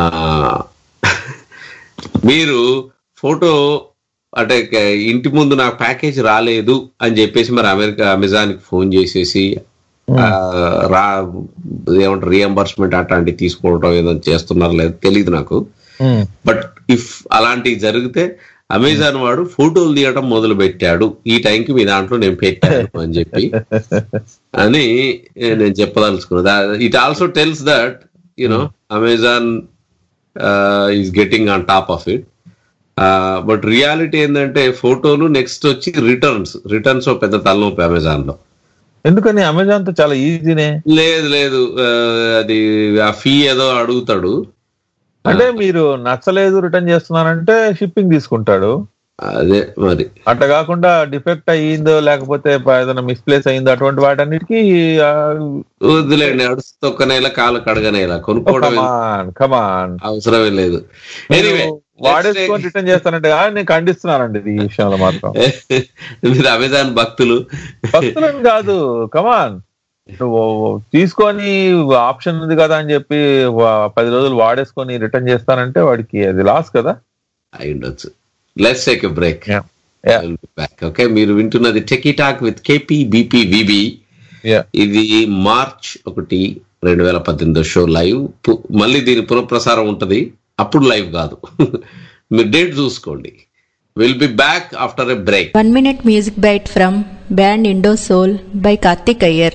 మీరు ఫోటో అంటే క- ఇంటి ముందు నాకు ప్యాకేజ్ రాలేదు అని చెప్పేసి మరి అమెరికా అమెజాన్ కి ఫోన్ చేసేసి ఆ, రా ఏమంటారు రియంబర్స్మెంట్ అట్లాంటివి తీసుకోవడం ఏదో చేస్తున్నారు లేదు తెలియదు నాకు ఉమ్, బట్ ఇఫ్ అలాంటివి జరిగితే అమెజాన్ వాడు ఫోటోలు తీయడం మొదలు పెట్టాడు ఈ టైంకి మీ దాంట్లో నేను పెట్టాను అని చెప్పి అని నేను చెప్పదలుచుకున్నా it also tells that you know Amazon is getting on top of it but reality ఏంటంటే ఫోటోలు నెక్స్ట్ వచ్చి రిటర్న్స్ రిటర్న్స్ పెద్ద తలనొప్పి అమెజాన్ లో ఎందుకని అమెజాన్ తో చాలా ఈజీనే లేదు లేదు ఆ, అది ఆ ఫీ ఏదో అడుగుతాడు అంటే మీరు నచ్చలేదు రిటర్న్ చేస్తున్నారంటే షిప్పింగ్ తీసుకుంటాడు అదే మరి అట్లా కాకుండా డిఫెక్ట్ అయ్యిందో లేకపోతే ప- ఏదైనా మిస్ప్లేస్ అయ్యిందో అటువంటి వాటన్నిటికీ వద్దులేండి అడుసు తొక్కనేలా కాలు కడగనేలా కొనుక్కోవడం కమాన్ కమాన్ అవసరమే లేదు ఎనీవే వాడేసుకొని రిటర్న్ చేస్తానంటే ఆ, నేను ఖండిస్తున్నానండి ఈ విషయంలో మాత్రం మీరు అమెజాన్ భక్తులు భక్తులను కాదు కమాన్ నువ్వు తీసుకొని ఆప్షన్ ఉంది కదా అని చెప్పి వా- పది రోజులు వాడేసుకొని రిటర్న్ చేస్తానంటే వాడికి అది లాస్ కదా అయి ఉండొచ్చు let's take a break Yeah. Yeah. Back okay మీరు వింటున్నది techie talk with KP BP VB Yeah. ఇది మార్చ్ ఒకటి రెండు వేల పద్దెనిమిదో షో లైవ్ పు- మళ్ళీ దీని పునఃప్రసారం ఉంటది అప్పుడు లైవ్ కాదు మీరు డేట్ చూసుకోండి will be back after a break One minute music bite from band Indo Soul by Karthik Iyer.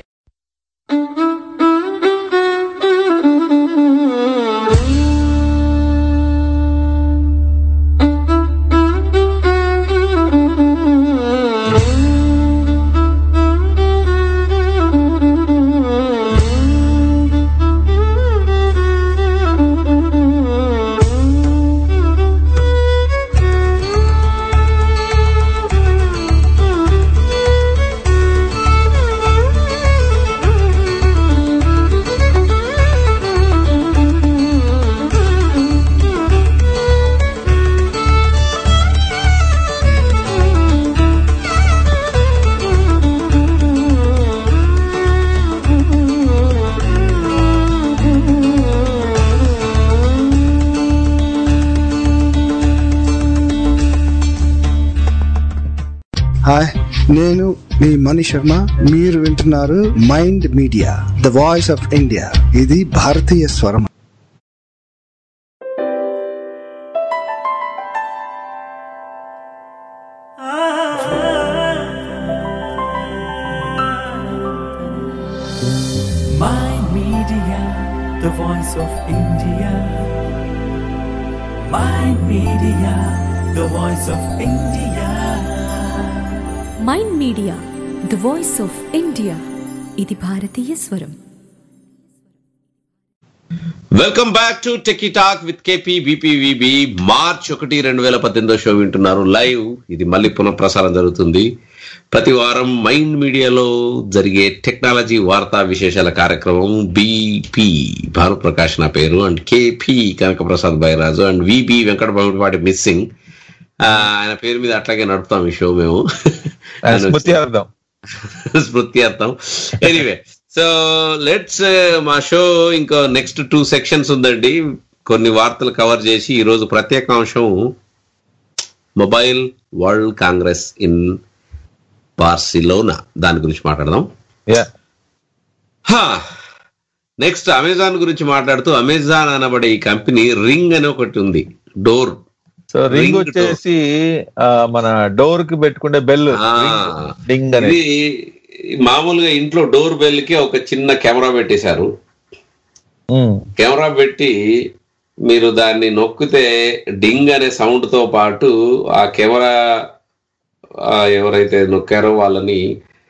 Hi నేను మీ మణి శర్మ మీరు వింటున్నారు mind media the voice of India ఇది భారతీయ స్వరం Mind Media, the voice of India. Mind Media, the voice of India. Mind media the voice of India ఇది భారతీయ స్వరం welcome back to techie talk with KP BPVB March ఒకటి రెండు వేల పద్దెనిమిదో షో వింటున్నారు లైవ్ ఇది మళ్ళీ పునఃప్రసారం జరుగుతుంది ప్రతి వారం మైండ్ మీడియాలో జరిగే టెక్నాలజీ వార్తా విశేషాల కార్యక్రమం బీపీ భారత్ ప్రకాష్ నా పేరు and KP Kanakaprasad Bairaju and VB Venkata వాటి మిస్సింగ్ ఆయన పేరు మీద అట్లాగే నడుపుతాం ఈ షో మేము స్మృతి అర్థం స్మృత్యార్థం ఎనీవే సో లెట్స్ మా షో ఇంకో నెక్స్ట్ టూ సెక్షన్స్ ఉందండి కొన్ని వార్తలు కవర్ చేసి ఈ రోజు ప్రత్యేకాంశం mobile world congress in Barcelona దాని గురించి మాట్లాడదాం యా నెక్స్ట్ అమెజాన్ గురించి మాట్లాడుతూ అమెజాన్ అనబడే ఈ కంపెనీ రింగ్ అని ఒకటి ఉంది డోర్ సో రింగ్ Ring వచ్చేసి ఆ, మన డోర్ కి పెట్టుకునే బెల్ డింగ్ అనేది ఇది మామూలుగా ఇంట్లో డోర్ బెల్ కి ఒక చిన్న కెమెరా పెట్టేశారు ఉమ్. కెమెరా పెట్టి మీరు దాన్ని నొక్కితే డింగ్ అనే సౌండ్ తో పాటు ఆ కెమెరా ఆ, ఎవరైతే నొక్కారో వాళ్ళని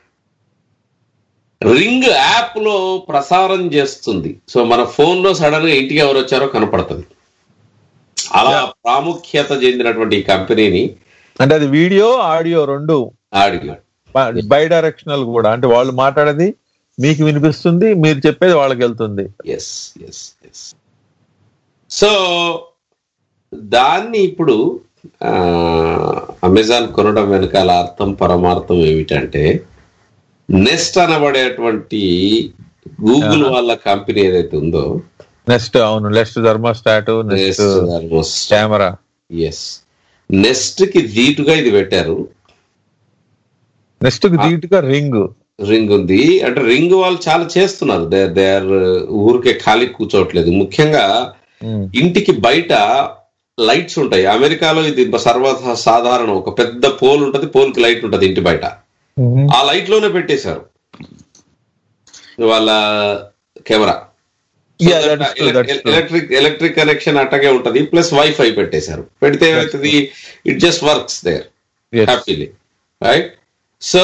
రింగ్ యాప్ లో ప్రసారం చేస్తుంది సో మన ఫోన్ లో సడన్ గా ఇంటికి ఎవరు వచ్చారో కనపడుతుంది అలా ప్రాముఖ్యత చెందినటువంటి ఈ కంపెనీని అంటే అది వీడియో ఆడియో రెండు ఆడియో బై డైరెక్షనల్ కూడా అంటే వాళ్ళు మాట్లాడేది మీకు వినిపిస్తుంది మీరు చెప్పేది వాళ్ళకి వెళ్తుంది ఎస్ ఎస్ ఎస్ సో దాన్ని ఇప్పుడు ఆ, అమెజాన్ కొనడం వెనకాల అర్థం పరమార్థం ఏమిటంటే నెస్ట్ అనబడేటువంటి గూగుల్ వాళ్ళ కంపెనీ ఏదైతే ఉందో నెక్స్ట్ అవును next thermostat next camera yes Nest కి ధీటుగా ఇది పెట్టారు నెక్స్ట్ ధీటుగా రింగ్ రింగ్ ఉంది అంటే రింగ్ వాళ్ళు చాలా చేస్తున్నారు దే దే ఆర్ ఊరికే ఖాళీ కూర్చోవట్లేదు ముఖ్యంగా ఇంటికి బయట లైట్స్ ఉంటాయి అమెరికాలో ఇది సర్వ సాధారణం ఒక పెద్ద పోల్ ఉంటది పోల్ కి లైట్ ఉంటది ఇంటి బయట ఆ లైట్ లోనే పెట్టేశారు వాళ్ళ camera Yeah, that is true, that's true. Electric electric connection అట్టగే ఉంటది ప్లస్ వైఫై పెట్టేశారు పెడితే ఏమవుతుంది it just works there happily right so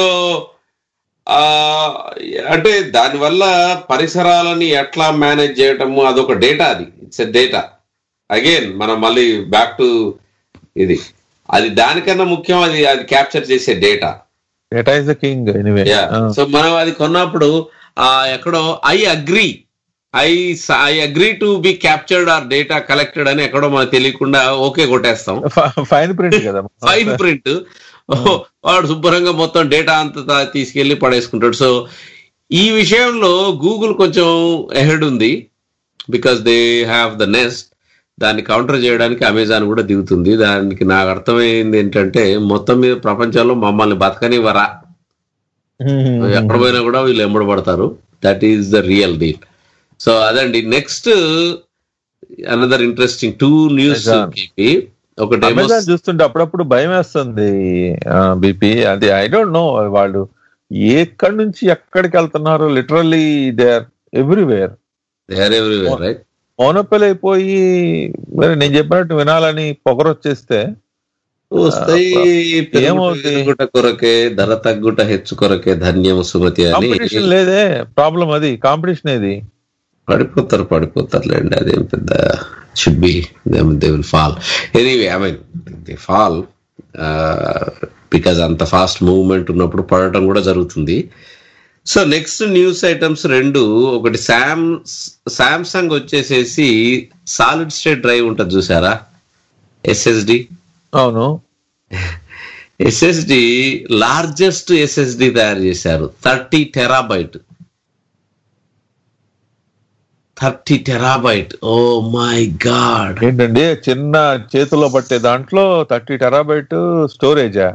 అంటే దానివల్ల పరిసరాలని ఎట్లా మేనేజ్ చేయటము అదొక డేటా అది ఇట్స్ ఎ డేటా అగైన్ మనం మళ్ళీ బ్యాక్ టు ఇది అది దానికన్నా ముఖ్యం అది అది క్యాప్చర్ చేసే data data is the king anyway so మనం అది కొన్నప్పుడు ఆ ఎక్కడో I agree I I agree to be captured or data collected అని ఎక్కడో మనకు తెలియకుండా ఓకే కొట్టేస్తాం ఫైన్ ప్రింట్ కదా ఫైన్ ప్రింట్ వాడు శుభ్రంగా మొత్తం డేటా అంతా తీసుకెళ్లి పడేసుకుంటాడు సో ఈ విషయంలో గూగుల్ కొంచెం ఎహెడ్ ఉంది because they have the Nest దాన్ని కౌంటర్ చేయడానికి అమెజాన్ కూడా దిగుతుంది దానికి నాకు అర్థమైంది ఏంటంటే మొత్తం మీద ప్రపంచంలో మమ్మల్ని బతకనివ్వరా ఎక్కడ పోయినా కూడా వీళ్ళు ఎంబడబడతారు that is the real deal so అదండి next another interesting two news ఒకటేమో అమెజాన్ చూస్తుంటే అప్పుడప్పుడు భయం వేస్తుంది బీపీ అది ఐ డోంట్ నో వాళ్ళు ఎక్కడి నుంచి ఎక్కడికి వెళ్తున్నారు literally they are everywhere they are everywhere right మౌనప్పలు అయిపోయి మరి నేను చెప్పినట్టు వినాలని పొగరు వచ్చేస్తే వస్తాయి ఏమవుతుంది పెరుగుట కొరకే ధర తగ్గుట హెచ్చు కొరకే ధన్యము సుమతి అని కాంపిటీషన్ లేదే ప్రాబ్లం అది కాంపిటీషన్ ఏది పడిపోతారు పడిపోతారులేండి అదేం పెద్ద should be they will fall anyway I mean they fall because అంత ఫాస్ట్ మూవ్మెంట్ ఉన్నప్పుడు పడటం కూడా జరుగుతుంది సో నెక్స్ట్ న్యూస్ ఐటమ్స్ రెండు ఒకటి శామ్ శాంసంగ్ వచ్చేసేసి సాలిడ్ స్టేట్ డ్రైవ్ ఉంటుంది చూసారా ఎస్ఎస్డి అవును ఎస్ఎస్డి లార్జెస్ట్ ఎస్ఎస్డి తయారు చేశారు thirty terabyte thirty terabyte oh my god ఏంటండి చిన్న చేతిలో పట్టే దాంట్లో థర్టీ టెరాబైట్ స్టోరేజా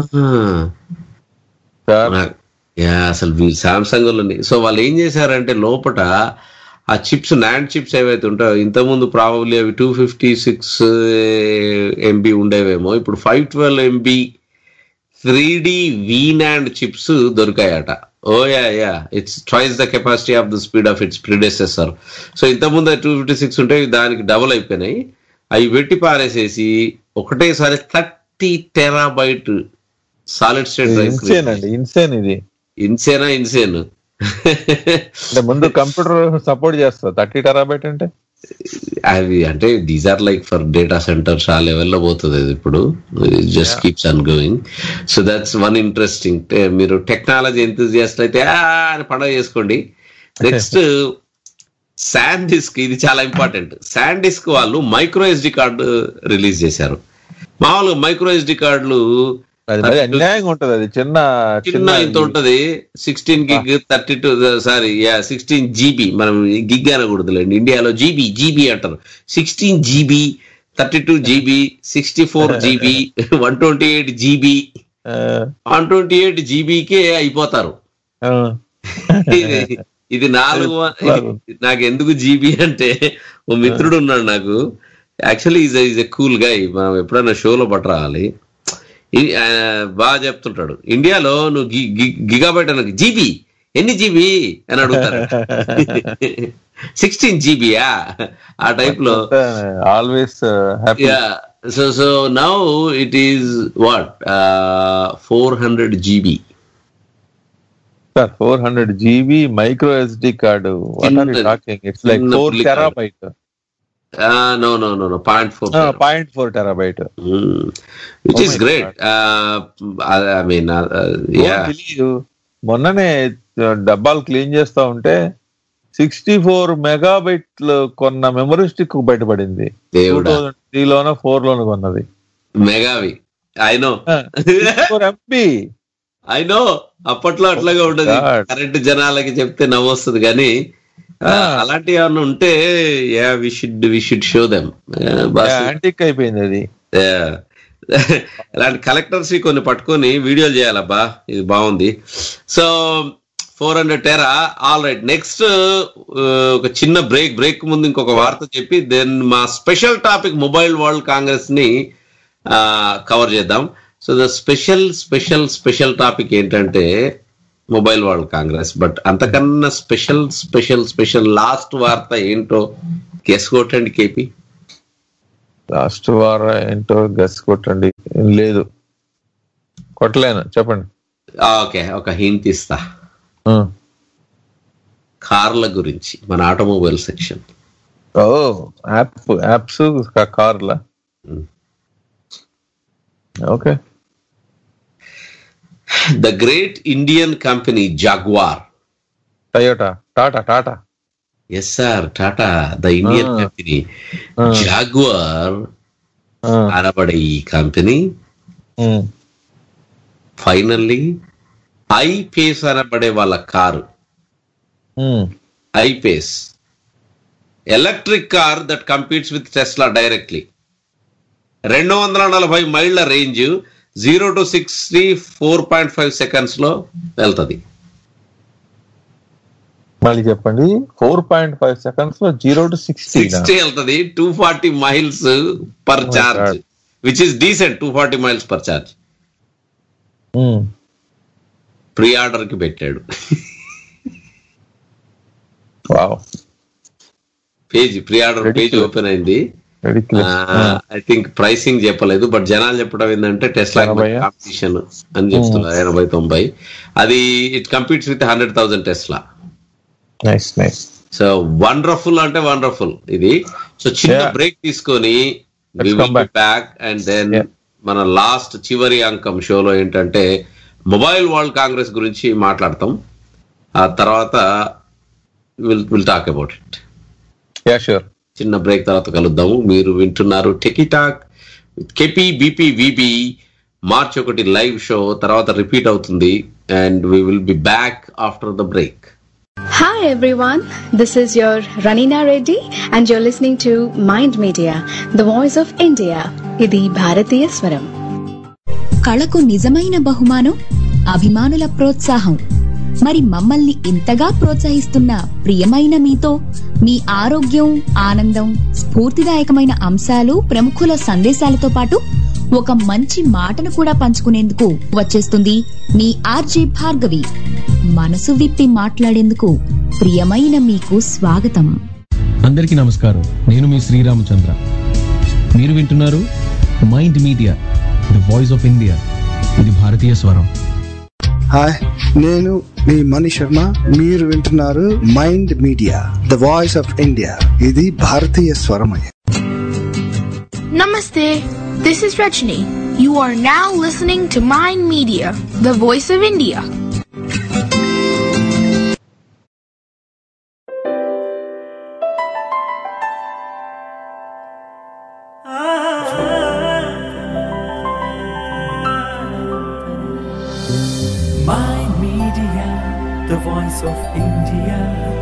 యా అసలు సామ్సంగ్ సో వాళ్ళు ఏం చేశారంటే లోపట ఆ చిప్స్ నాండ్ చిప్స్ ఏవైతే ఉంటాయో ఇంతకుముందు ప్రాబబ్లీ అవి టూ ఫిఫ్టీ సిక్స్ ఎంబీ ఉండేవేమో ఇప్పుడు five twelve MB three D V NAND chips దొరికాయట oh yeah yeah it's twice the capacity of the speed of its predecessor so ఇంతకుముందు టూ ఫిఫ్టీ సిక్స్ ఉంటే దానికి డబుల్ అయిపోయినాయి అవి వెట్టి పారేసేసి ఒకటేసారి thirty terabyte solid state insane అండి ఇన్సేన్ ఇది ఇన్సేనా ఇన్సేన్ అంటే ముందు కంప్యూటర్ సపోర్ట్ చేస్తా థర్టీ టెరాబైట్ అంటే అవి అంటే these are like for data centres ఆ లెవెల్లో పోతుంది అది ఇప్పుడు just keeps on going so that's one interesting మీరు టెక్నాలజీ ఎంతజియాస్ట్ అయితే "ఆ" అని పండుగ చేసుకోండి నెక్స్ట్ శాండ్ డిస్క్ ఇది చాలా ఇంపార్టెంట్ శాండ్ డిస్క్ వాళ్ళు మైక్రో ఎస్డి కార్డు రిలీజ్ చేశారు మామూలుగా మైక్రో ఎస్డి కార్డులు అది మరి అన్యాయంగా ఉంటది అది చిన్న చిన్న ఇంత ఉంటది sixteen gig thirty two sorry yeah sixteen GB మనం గిగ్ అనకూడదులేండి ఇండియాలో జీబీ జీబీ అంటారు sixteen GB thirty two GB sixty four GB one twenty eight GB one twenty eight జీబీకే అయిపోతారు ఇది ఇది నాలుగు వ- నాకు ఎందుకు జీబీ అంటే ఓ మిత్రుడు ఉన్నాడు నాకు actually is is a cool గా మనం ఎప్పుడైనా షోలో పట్ట రావాలి ఈ- ఆ, బాగా చెప్తుంటాడు ఇండియాలో నువ్వు గి- గి- గిగాబైట్ అన్న జీబీ ఎన్ని జీబీ అని అడుగుతారు సిక్స్టీన్ జీబీయా ఆ టైప్ లో always happy yeah so so now it is what four hundred GB sir four hundred GB micro SD card what are you చిన్నది. టాకింగ్ ఇట్స్ లైక్ చిన్న ఫోర్ పుల్లి card. Terabyte no no no no point four point four terabyte which Oh is my great I mean yeah మొన్ననే uh, డబ్బాలు clean చేస్తా ఉంటే sixty four మెగాబైట్లు కొన్న memory stick బయటపడింది టూ దేవుడా థౌసండ్ త్రీ లోన ఫోర్ లోన కొన్నది మెగావి I know four MP I know అప్పట్లో అట్లాగే ఉండదు God. కరెంట్ జనాలకి చెప్తే నవ్వొస్తుంది కానీ ఆ, Ah. అలాంటివి ఏమన్నా ఉంటే yeah we should we should show them antique అయిపోయింది అది ఇలాంటి కలెక్టర్స్ కొన్ని పట్టుకొని వీడియోలు చేయాలబ్బా ఇది బాగుంది so four hundred tera all right next ఒక చిన్న బ్రేక్ బ్రేక్ ముందు ఇంకొక వార్త చెప్పి దెన్ మా special topic mobile world congress ని కవర్ చేద్దాం so the special special special topic ఏంటంటే మొబైల్ వరల్డ్ కాంగ్రెస్ బట్ అంతకన్నా స్పెషల్ స్పెషల్ స్పెషల్ లాస్ట్ వార్త ఏంటో గెస్ కొట్టండి కేపీ లాస్ట్ వారం ఏంటో గస్ కొట్టండి లేదు కొట్టలేను చెప్పండి ఓకే ఒక హింట్ ఇస్తా Uh. కార్ల గురించి మన ఆటోమొబైల్ సెక్షన్ ఓ యాప్ యాప్స్ కార్ల Mm. Okay the great Indian company Jaguar Toyota Tata Tata yes sir Tata the Indian Ah. Company Ah. Jaguar అనబడే ఈ కంపెనీ ఫైనల్లీ ఐ పేస్ అనబడే వాళ్ళ car I Pace electric car that competes with Tesla directly రెండు వందల నలభై మైళ్ళ range zero to sixty four point five seconds లో వెళ్తది మళ్ళీ చెప్పండి ఫోర్ పాయింట్ ఫైవ్ సెకండ్స్ లో జీరో టు సిక్స్టీ సిక్స్టీ వెళ్తది two forty miles per Oh my charge God. Which is decent two forty miles per charge pre order కి పెట్టాడు wow page pre order page Ridiculous. Open అయింది Ridiculous. I think pricing చెప్పలేదు but జనాలు చెప్పడం ఏంటంటే Tesla ఎనభై? Competition అని చెప్తున్నారు ఎనభై తొంభై అది it competes with hundred thousand Tesla nice nice so wonderful అంటే వండర్ఫుల్ ఇది సో చిన్న Yeah. బ్రేక్ తీసుకొని Let's come back. Back and then Yeah. మన లాస్ట్ చివరి అంకం షోలో ఏంటంటే మొబైల్ వరల్డ్ కాంగ్రెస్ గురించి మాట్లాడతాం ఆ తర్వాత will will talk about it yeah sure చిన్న బ్రేక్ తర్వాత కలుద్దాము మీరు వింటున్నారు techie talk KP BP VB March ఒకటి లైవ్ షో తర్వాత రిపీట్ అవుతుంది and we will be back after the break Hi everyone, this is your Ranina Reddy and you're listening to Mind Media, the voice of India. ఇది భారతీయ స్వరం కళకు నిజమైన బహుమానం అభిమానుల ప్రోత్సాహం మరి మమ్మల్ని ఇంతగా ప్రోత్సహిస్తున్న ప్రియమైన మీతో మీ ఆరోగ్యం ఆనందం స్ఫూర్తిదాయకమైన అంశాలు ప్రముఖుల సందేశాలతో పాటు ఒక మంచి మాటను కూడా పంచుకునేందుకు వచ్చేస్తుంది మీ ఆర్జే భార్గవి మనసు విప్పి మాట్లాడేందుకు ప్రియమైన మీకు స్వాగతం అందరికీ నమస్కారం నేను మీ శ్రీరామచంద్ర మీరు వింటున్నారు mind media the voice of India ఇది భారతీయ స్వరం హాయ్ నేను మీ మణి శర్మ మీరు వింటున్నారు mind media the voice of India ఇది భారతీయ స్వరమయ Namaste. This is Rajni. You are now listening to Mind Media, the voice of India. Mind Media, the voice of India.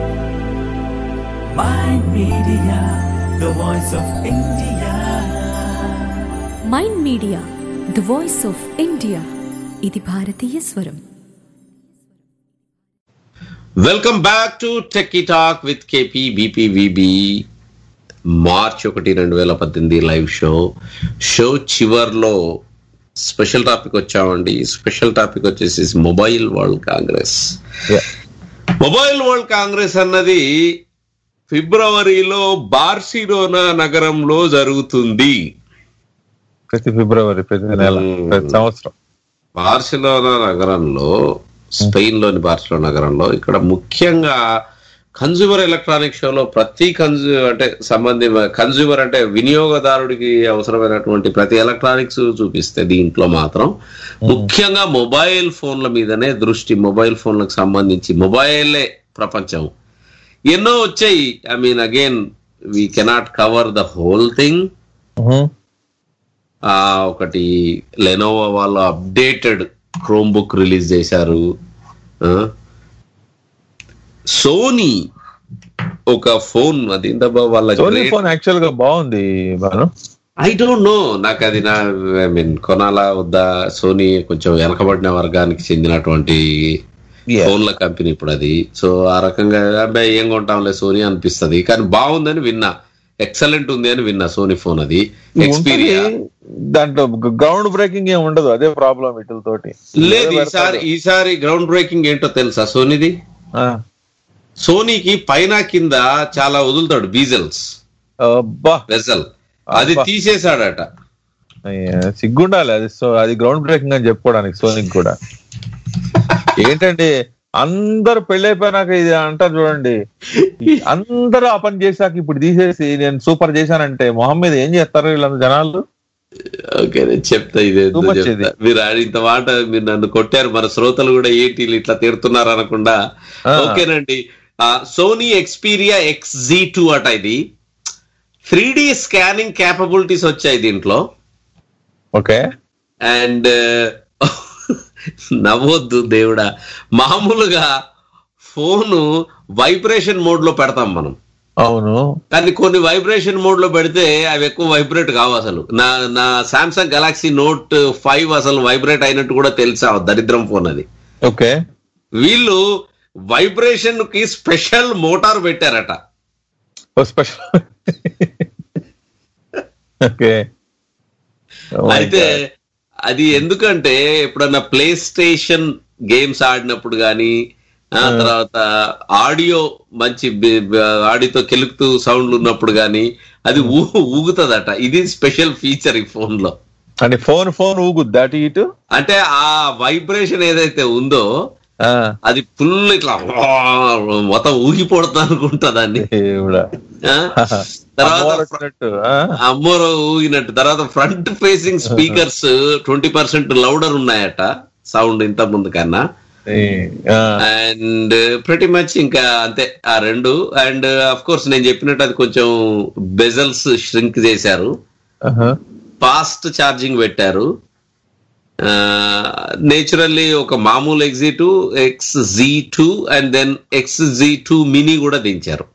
Mind Media, the voice of India. Mind media the voice of India ఇది భారతీయ స్వరం welcome back to techie talk with KP BPVB March ఒకటి రెండు వేల పద్దెనిమిది live show show చివర్లో special topic వచ్చామండి special topic వచ్చేసి mobile world congress mobile world congress అన్నది ఫిబ్రవరిలో బార్సిలోనా నగరంలో జరుగుతుంది ప్రతి ఫిబ్రవరి ప్రతి నెల ప్రతి సంవత్సరం బార్సిలోనా నగరంలో స్పెయిన్ లోని బార్సిలోనా నగరంలో ఇక్కడ ముఖ్యంగా కన్జ్యూమర్ ఎలక్ట్రానిక్ షోలో ప్రతి కన్జ్యూ అంటే సంబంధి కన్జ్యూమర్ అంటే వినియోగదారుడికి అవసరమైనటువంటి ప్రతి ఎలక్ట్రానిక్స్ చూపిస్తే దీంట్లో మాత్రం ముఖ్యంగా మొబైల్ ఫోన్ల మీదనే దృష్టి మొబైల్ ఫోన్లకు సంబంధించి మొబైలే ప్రపంచం ఎన్నో వచ్చాయి I mean again we cannot cover the whole thing ఆ ఒకటి లెనోవా వాళ్ళు అప్డేటెడ్ క్రోమ్ బుక్ రిలీజ్ చేశారు సోనీ ఒక ఫోన్ అది ఏంటబ్బా వాళ్ళ సోనీ ఫోన్ యాక్చువల్ గా బాగుంది బాను ఐ డోంట్ నో నాకు అది నా ఐ మీన్ కొనాలా వద్దా సోనీ కొంచెం వెనకబడిన వర్గానికి చెందినటువంటి ఫోన్ల కంపెనీ ఇప్పుడు అది సో ఆ రకంగా అబ్బాయి ఏం కొంటాంలే సోనీ అనిపిస్తది కానీ బాగుందని విన్నా ఎక్సలెంట్ ఉంది అని విన్నా సోనీ ఫోన్ అది ఎక్స్పీరియా దాంట్లో గ్రౌండ్ బ్రేకింగ్ ఏం ఉండదు అదే ప్రాబ్లం వీటితోటి లేదు ఈసారి ఈసారి గ్రౌండ్ బ్రేకింగ్ ఏంటో తెలుసా సోనీది సోనీకి పైన కింద చాలా వదులుతాడు బీజల్స్ వెజల్ అది తీసేశాడట అయ్యా, సిగ్గుండాలి అది సో అది గ్రౌండ్ బ్రేకింగ్ అని చెప్పుకోవడానికి సోనీకి కూడా ఏంటంటే అందరు పెళ్ళైపోయినాక ఇది అంటారు చూడండి అందరూ ఆ పని చేశాక ఇప్పుడు తీసేసి నేను సూపర్ చేశానంటే మొహం మీద ఏం చేస్తారు వీళ్ళందరూ జనాలు ఓకే నేను చెప్తా ఇది Too much ఇది. మీరు ఆ- ఇంత మాట మీరు నన్ను కొట్టారు మన శ్రోతలు కూడా ఏంటి వీళ్ళు ఇట్లా తిడుతున్నారు అనకుండా ఆ. ఓకేనండి Sony Xperia X Z two అట ఇది త్రీ డి స్కానింగ్ క్యాపబిలిటీస్ వచ్చాయి దీంట్లో ఓకే అండ్ నవ్వొద్దు దేవుడా మామూలుగా ఫోను వైబ్రేషన్ మోడ్ లో పెడతాం మనం అవును కానీ కొన్ని వైబ్రేషన్ మోడ్ లో పెడితే అవి ఎక్కువ వైబ్రేట్ కావు అసలు నా నా సామ్సంగ్ గెలాక్సీ నోట్ ఫైవ్ అసలు వైబ్రేట్ అయినట్టు కూడా తెలుసా దరిద్రం ఫోన్ అది ఓకే వీళ్ళు వైబ్రేషన్ కి స్పెషల్ మోటార్ పెట్టారట ఓ స్పెషల్ ఓకే అయితే అది ఎందుకంటే ఎప్పుడన్నా ప్లే స్టేషన్ గేమ్స్ ఆడినప్పుడు గానీ ఆ తర్వాత ఆడియో మంచి ఆడితో కెలుకుతూ సౌండ్లు ఉన్నప్పుడు గానీ అది ఊ ఊగుతుందట ఇది స్పెషల్ ఫీచర్ ఈ ఫోన్ లో అంటే ఫోన్ ఫోన్ ఊగుద్ది అటు ఇటు అంటే ఆ వైబ్రేషన్ ఏదైతే ఉందో అది ఫుల్ ఇట్లా మొత్తం ఊగిపోడుతుంది అనుకుంటా దాన్ని ఆ? తర్వాత అమ్మోరో ఊగినట్టు తర్వాత front facing speakers twenty percent louder ఉన్నాయట సౌండ్ ఇంత ముందు కన్నా అండ్ ప్రతి మచ్ ఇంకా అంతే ఆ రెండు అండ్ అఫ్ కోర్స్ నేను చెప్పినట్టు అది కొంచెం బెజల్స్ ష్రింక్ చేశారు ఫాస్ట్ ఛార్జింగ్ పెట్టారు నేచురల్లీ ఒక మామూలు XZ two X Z two and then X Z two mini కూడా దించారు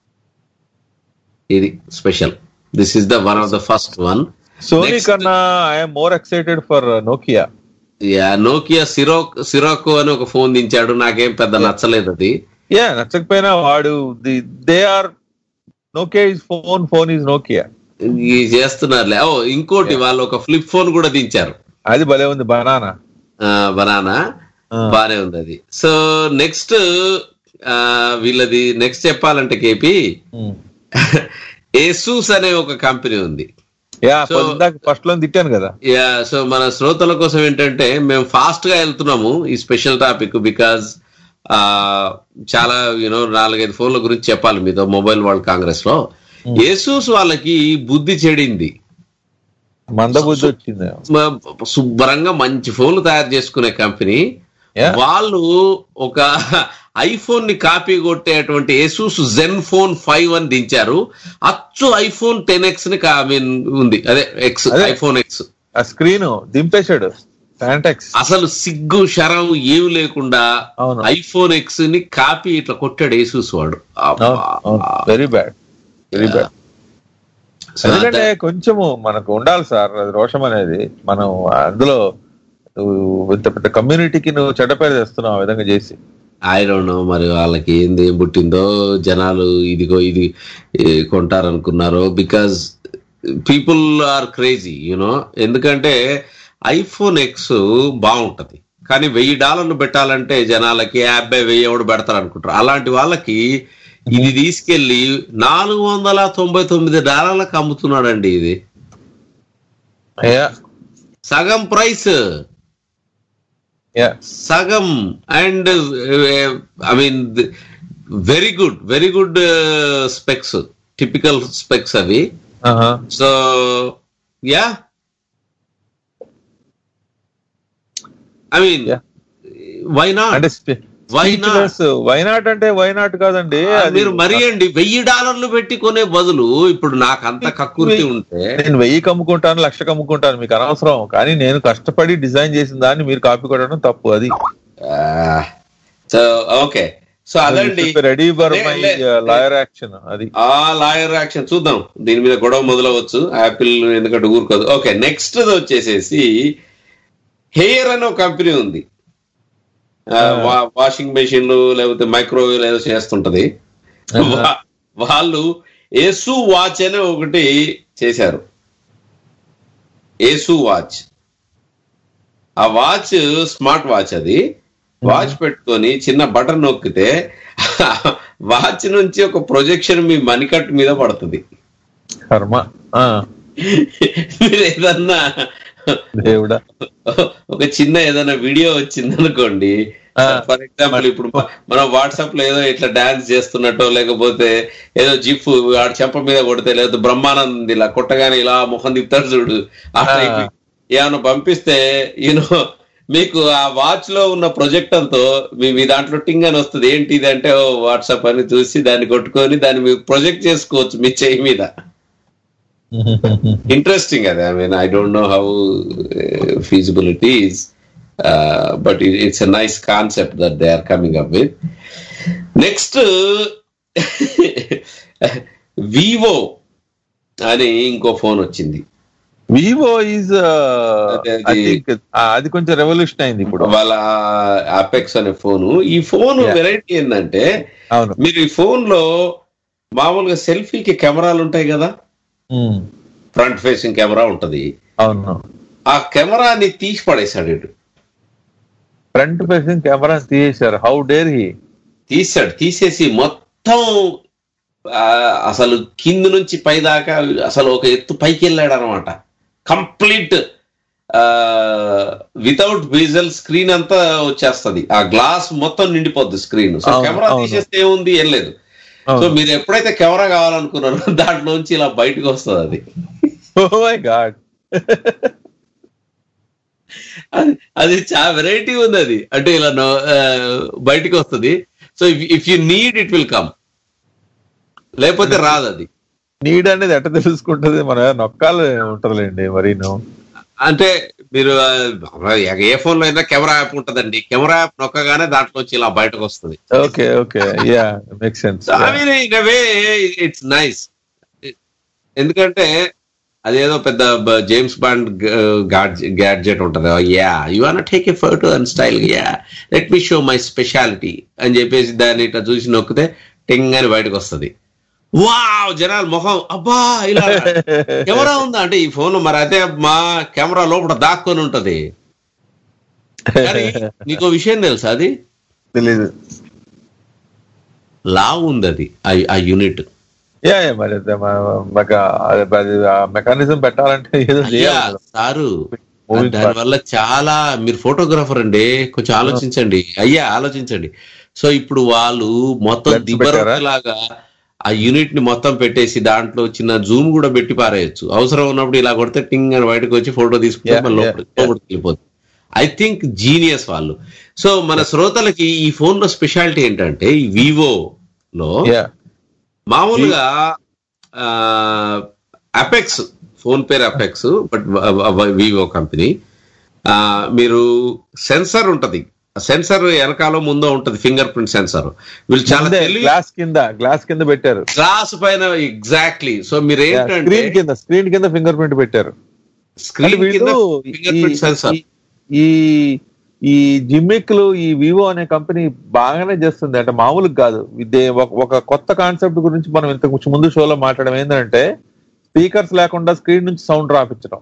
ఇది special this is the one of the first one Sony కన్నా I'm more excited for Nokia yeah Nokia సిరోక్ Sirocco అని ఒక ఫోన్ దించాడు నాకేం పెద్ద నచ్చలేదు అది యా నచ్చకపోయినా వాడు they are Nokia is phone phone is Nokia ఈ చేస్తున్నారులే ఓ ఇంకోటి వాళ్ళు ఒక ఫ్లిప్ ఫోన్ కూడా దించారు అది భలే ఉంది బనానా బనానా బానే ఉంది అది సో నెక్స్ట్ వీళ్ళది నెక్స్ట్ చెప్పాలంటే కేపీ ఏసూస్ అనే ఒక కంపెనీ ఉంది యా ఇందాక ఫస్ట్ లో తిట్టాను కదా యా సో మన శ్రోతల కోసం ఏంటంటే మేము ఫాస్ట్ గా వెళ్తున్నాము ఈ స్పెషల్ టాపిక్ బికాజ్ చాలా యూనో నాలుగైదు ఫోన్ల గురించి చెప్పాలి మీతో మొబైల్ వరల్డ్ కాంగ్రెస్ లో ఏసూస్ వాళ్ళకి బుద్ధి చెడింది మంద బుద్ధి వచ్చింది మ- శుభ్రంగా మంచి ఫోన్లు తయారు చేసుకునే కంపెనీ వాళ్ళు ఒక ఐఫోన్ ని కాపీ కొట్టేటువంటి ఏసూస్ జెన్ ఫోన్ ఫైవ్ అని దించారు అచ్చు ఐఫోన్ టెన్ ఎక్స్ ని ఐ మీన్ ఉంది అదే ఎక్స్ అదే. ఐఫోన్ ఎక్స్ ఆ స్క్రీన్ దింపేశాడు శాంటెక్స్ అసలు సిగ్గు శరం ఏం లేకుండా ఐఫోన్ ఎక్స్ ని కాపీ ఇట్లా కొట్టాడు ఏసూస్ వాడు వెరీ బ్యాడ్ వెరీ బ్యాడ్ ఎందుకంటే కొంచెము మనకు ఉండాలి సార్ అది రోషం అనేది మనం అందులో నువ్వు ఇంత పెద్ద కమ్యూనిటీకి నువ్వు చెడ్డ పేరు తెస్తున్నావు ఆ విధంగా చేసి ఐ డోంట్ నో మరి వాళ్ళకి ఏంది ఏం పుట్టిందో జనాలు ఇదిగో ఇది ఏ, కొంటారనుకున్నారో because people are crazy you know ఎందుకంటే ఐఫోన్ ఎక్స్ బాగుంటది కానీ వెయ్యి డాలర్లు పెట్టాలంటే జనాలకి యాభై వెయ్యి ఎవడు పెడతారు అనుకుంటారు అలాంటి వాళ్ళకి ఇది తీసుకెళ్లి నాలుగు వందల తొంభై తొమ్మిది డాలర్లకు అమ్ముతున్నాడండి ఇది సగం ప్రైస్ సగం and I mean very good very good specs typical specs అవి so yeah I mean why not అంటే వై నాట్ వైనాట్ అంటే వైనాట్ కాదండి అది మీరు మరీ అండి వెయ్యి డాలర్లు పెట్టి కొనే బదులు ఇప్పుడు నాకు అంత కక్కుర్తి ఉంటే నేను వెయ్యి కమ్ముకుంటాను లక్ష కమ్ముకుంటాను మీకు అనవసరం కానీ నేను కష్టపడి డిజైన్ చేసిన దాన్ని మీరు కాపీ కొట్టడం తప్పు అది సో ఓకే సో అదండి రెడీ ఫర్ లే- మై లే- లాయర్ యాక్షన్ అది ఆ లాయర్ యాక్షన్ చూద్దాం దీని మీద గొడవ మొదలవచ్చు యాపిల్ ఎందుకంటే ఊరుకోదు ఓకే నెక్స్ట్ వచ్చేసేసి హెయిర్ అనే ఒక కంపెనీ ఉంది ఆ, వా- వాషింగ్ మెషిన్లు లేకపోతే మైక్రోవేవ్ ఏదో చేస్తుంటది వా- వాళ్ళు ఏసు వాచ్ అనే ఒకటి చేశారు ఏసు వాచ్ ఆ వాచ్ స్మార్ట్ వాచ్ అది వాచ్ పెట్టుకొని చిన్న బటన్ నొక్కితే వాచ్ నుంచి ఒక ప్రొజెక్షన్ మీ మణికట్టు మీద పడుతుంది కర్మ ఆ, మీరు ఏదన్నా దేవుడా ఒక చిన్న ఏదైనా వీడియో వచ్చింది అనుకోండి ఫర్ ఎగ్జాంపుల్ ఇప్పుడు మ- మనం వాట్సాప్ లో ఏదో ఇట్లా డాన్స్ చేస్తున్నట్టో లేకపోతే ఏదో జిఫ్ ఆడ చెంప మీద కొడితే లేకపోతే బ్రహ్మానంద్ ఇలా కొట్టగానే ఇలా ముఖం తిప్పుతాడు చూడు ఆ type ఏమైనా పంపిస్తే యూనో మీకు ఆ వాచ్ లో ఉన్న ప్రొజెక్టర్తో మీ మీ దాంట్లో టింగ్ అని వస్తుంది ఏంటి ఇది అంటే వాట్సాప్ అని చూసి దాన్ని కొట్టుకొని దాన్ని మీరు ప్రొజెక్ట్ చేసుకోవచ్చు మీ చేయి మీద ఇంట్రెస్టింగ్ అది I mean I don't know how feasible it is but it's a nice concept that they are coming up with next Vivo అని ఇంకో ఫోన్ వచ్చింది వివో ఈజ్ అది కొంచెం రెవల్యూషన్ అయింది ఇప్పుడు వాళ్ళ అపెక్స్ అనే ఫోను ఈ ఫోన్ వెరైటీ ఏంటంటే మీరు ఈ ఫోన్ లో మామూలుగా సెల్ఫీకి కెమెరాలు ఉంటాయి కదా ఉమ్, ఫ్రంట్ ఫేసింగ్ కెమెరా ఉంటది అవును ఆ కెమెరాని తీసి పడేశాడు వీడు. ఫ్రంట్ ఫేసింగ్ కెమెరా తీసేశారు హౌ డేర్ హీ తీసాడు తీసేసి మొత్తం ఆ, అసలు కింద నుంచి పై దాకా అసలు ఒక ఎత్తు పైకి వెళ్ళాడు అనమాట కంప్లీట్ వితౌట్ విజువల్ స్క్రీన్ అంతా వచ్చేస్తది ఆ గ్లాస్ మొత్తం నిండిపోద్ది స్క్రీన్ సో అవును, కెమెరా అవును. తీసేస్తే ఏముంది ఏం లేదు అవును. సో మీరు ఎప్పుడైతే కెమెరా కావాలనుకున్నారో దాంట్లోంచి ఇలా బయటకు వస్తుంది అది ఓ మై గాడ్ అది అది చాలా వెరైటీ ఉంది అది అంటే ఇలా నో- ఆ, బయటికి వస్తుంది so if you need it will come లేకపోతే రాదు అది నీడ్ అనేది ఎట్ట తెలుసుకుంటది మన నొక్కాలు ఉంటదిలేండి మరి నువ్వు అంటే మీరు ఆ, ఏ ఫోన్ లో అయినా కెమెరా యాప్ ఉంటదండి కెమెరా యాప్ నొక్కగానే దాంట్లో వచ్చి ఇలా బయటకు వస్తుంది okay okay yeah make sense I mean in way it's nice ఎందుకంటే అదేదో పెద్ద బ- జేమ్స్ బాండ్ గ్యాడ్జెట్ ఉంటది yeah you want take a photo and style yeah let me show my speciality అని చెప్పేసి దాన్ని ఇట్లా చూసి నొక్కితే టింగ్ అని బయటకు వస్తుంది వావ్ జనాలు ముఖం అబ్బా ఇలా కెమెరా ఉందా అంటే ఈ ఫోన్ మరి అయితే మా కెమెరా లోపల దాక్కొని ఉంటది కానీ నీకు విషయం తెలుసా అది తెలీదు లా ఉంది అది ఆ- ఆ యూనిట్ యా యా, మరి అదే మ- మాకు అది- అది ఆ మెకానిజం పెట్టాలంటే ఏదో అయ్యా చేయాలి కదా. సారు Moving దాని వల్ల చాలా మీరు ఫోటోగ్రాఫర్ అండి కొంచెం ఆలోచించండి అయ్యా ఆలోచించండి సో ఇప్పుడు వాళ్ళు మొత్తం Lens దిబ్బరొట్టె పెట్టారా? లాగా ఆ యూనిట్ ని మొత్తం పెట్టేసి దాంట్లో చిన్న జూమ్ కూడా పెట్టి పారేయచ్చు అవసరం ఉన్నప్పుడు ఇలా కొడితే టింగ్ అని బయటకు వచ్చి ఫోటో తీసుకుంటే Yeah, మళ్ళీ yeah, లోపలికి లోపలికి వెళ్ళిపోతుంది ఐ థింక్ జీనియస్ వాళ్ళు సో మన శ్రోతలకి ఈ ఫోన్ లో స్పెషాలిటీ ఏంటంటే ఈ వివో లో Yeah. మామూలుగా అపెక్స్ ఫోన్ పేరు అపెక్స్ బట్ వివో కంపెనీ మీరు సెన్సర్ ఉంటది సెన్సర్ వెనకాల ముందో ఉంటది ఫింగర్ ప్రింట్ సెన్సర్ వీళ్ళు చాలా ముందే తెలివి గ్లాస్ కింద గ్లాస్ కింద పెట్టారు గ్లాస్ పైన ఎగ్జాక్ట్లీ సో మీరు ఏంటంటే స్క్రీన్ కింద స్క్రీన్ కింద ఫింగర్ ప్రింట్ పెట్టారు స్క్రీన్ అంటే కింద వీళ్ళు ఫింగర్ ఈ- ప్రింట్ సెన్సర్ ఈ- ఈ ఈ జిమ్మిక్లు ఈ వివో అనే కంపెనీ బాగానే చేస్తుంది అంటే మామూలుగా కాదు ఇదే ఒక- ఒక కొత్త కాన్సెప్ట్ గురించి మనం ఇంతకు ముందు షోలో మాట్లాడడం ఏంటంటే స్పీకర్స్ లేకుండా స్క్రీన్ నుంచి సౌండ్ రాపించడం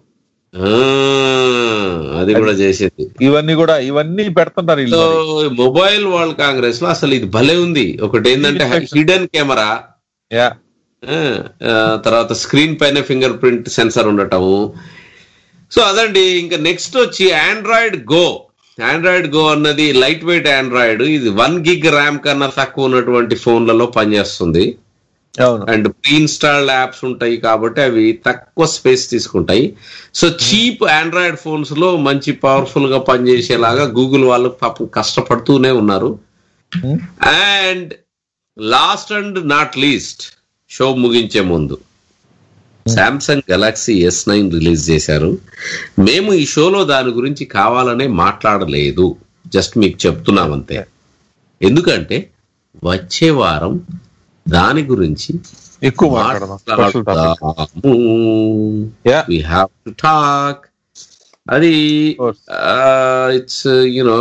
అది కూడా చేసేది ఇవన్నీ కూడా ఇవన్నీ పెడుతుంటారు సో వీళ్ళు మొబైల్ వరల్డ్ కాంగ్రెస్ లో అసలు ఇది భలే ఉంది ఒకటి ఏంటంటే హిడెన్ కెమెరా యా తర్వాత స్క్రీన్ పైన ఫింగర్ ప్రింట్ సెన్సర్ ఉండటము సో అదండి ఇంకా నెక్స్ట్ వచ్చి ఆండ్రాయిడ్ గో ఆండ్రాయిడ్ గో అన్నది లైట్ వెయిట్ ఆండ్రాయిడ్ ఇది వన్ గిగ్ ర్యామ్ కన్నా తక్కువ ఉన్నటువంటి ఫోన్లలో పనిచేస్తుంది అవును అండ్ ప్రీ ఇన్స్టాల్డ్ యాప్స్ ఉంటాయి కాబట్టి అవి తక్కువ స్పేస్ తీసుకుంటాయి సో చీప్ ఆండ్రాయిడ్ ఫోన్స్ లో మంచి పవర్ఫుల్ గా పనిచేసేలాగా గూగుల్ వాళ్ళు పాపం కష్టపడుతూనే ఉన్నారు and last and not least show ముగించే ముందు Samsung Galaxy S nine release చేశారు మేము ఈ షోలో దాని గురించి కావాలనే మాట్లాడలేదు జస్ట్ మీకు చెప్తున్నాం అంతే ఎందుకంటే వచ్చే వారం దాని గురించి ఎక్కువ మాట్లాడదాం special topic we have to talk అది it's you know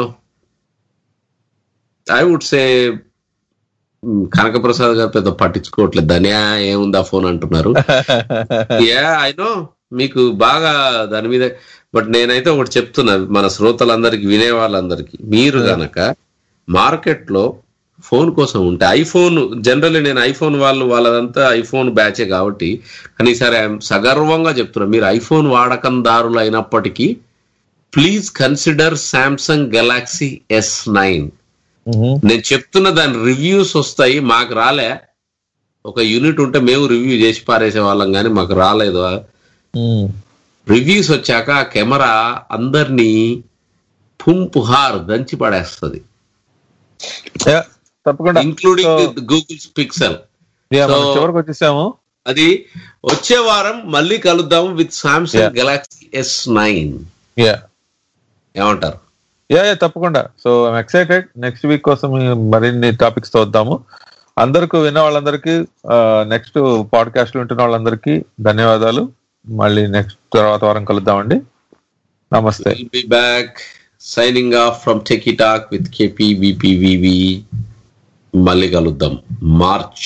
I would say Kanakaprasad గారు పెద్ద పట్టించుకోవట్లేదు ధన్యా ఏముంది ఆ ఫోన్ అంటున్నారు యా ఐ నో మీకు బాగా దాని మీద బట్ నేనైతే ఒకటి చెప్తున్నా మన శ్రోతలందరికీ వినే వాళ్ళందరికీ మీరు గనక మార్కెట్ లో ఫోన్ కోసం ఉంటే ఐఫోన్ జనరల్లీ నేను ఐఫోన్ వాళ్ళు వాళ్ళదంతా ఐఫోన్ బ్యాచే కాబట్టి కానీ సరే సగర్వంగా చెప్తున్నా మీరు ఐఫోన్ వాడకందారులు అయినప్పటికీ please consider Samsung Galaxy S nine నేను చెప్తున్న దాని రివ్యూస్ వస్తాయి మాకు రాలే ఒక యూనిట్ ఉంటే మేము రివ్యూ చేసి పారేసే వాళ్ళం కానీ మాకు రాలేదు రివ్యూస్ వచ్చాక ఆ కెమెరా అందరినీ పుంపుహార్ దంచి పడేస్తుంది తప్పకుండా ఇంక్లూడింగ్ గూగుల్ పిక్సెల్ Yeah, మనం చివరికి వచ్చేసాము అది వచ్చే వారం మళ్ళీ కలుద్దాం with Samsung Galaxy S nine yeah ఏమంటారు యా యా తప్పకుండా so I'm excited next week కోసం మరిన్ని టాపిక్స్ తో వద్దాము అందరికి విన్న వాళ్ళందరికీ నెక్స్ట్ పాడ్కాస్ట్ వింటున్న వాళ్ళందరికీ ధన్యవాదాలు మళ్ళీ నెక్స్ట్ తర్వాత వారం కలుద్దామండి నమస్తే be back signing off from techie talk with KP విపివివి మళ్ళీ కలుద్దాం మార్చ్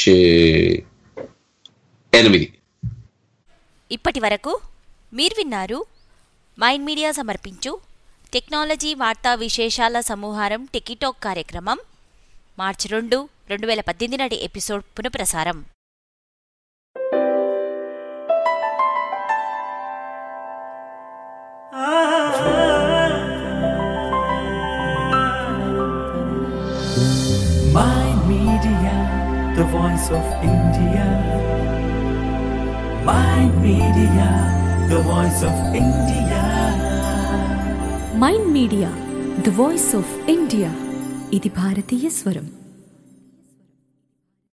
ఎనిమిది ఇప్పటి వరకు మీరు విన్నారు మైండ్ మీడియా సమర్పించు టెక్నాలజీ వార్తా విశేషాల సమూహారం టెకిటాక్ కార్యక్రమం మార్చి రెండు రెండు వేల పద్దెనిమిది నాటి ఎపిసోడ్ పునఃప్రసారం Mind Media, the voice of India. Mind Media, the voice of India. Mind media the voice of India ఇది భారతీయ స్వరం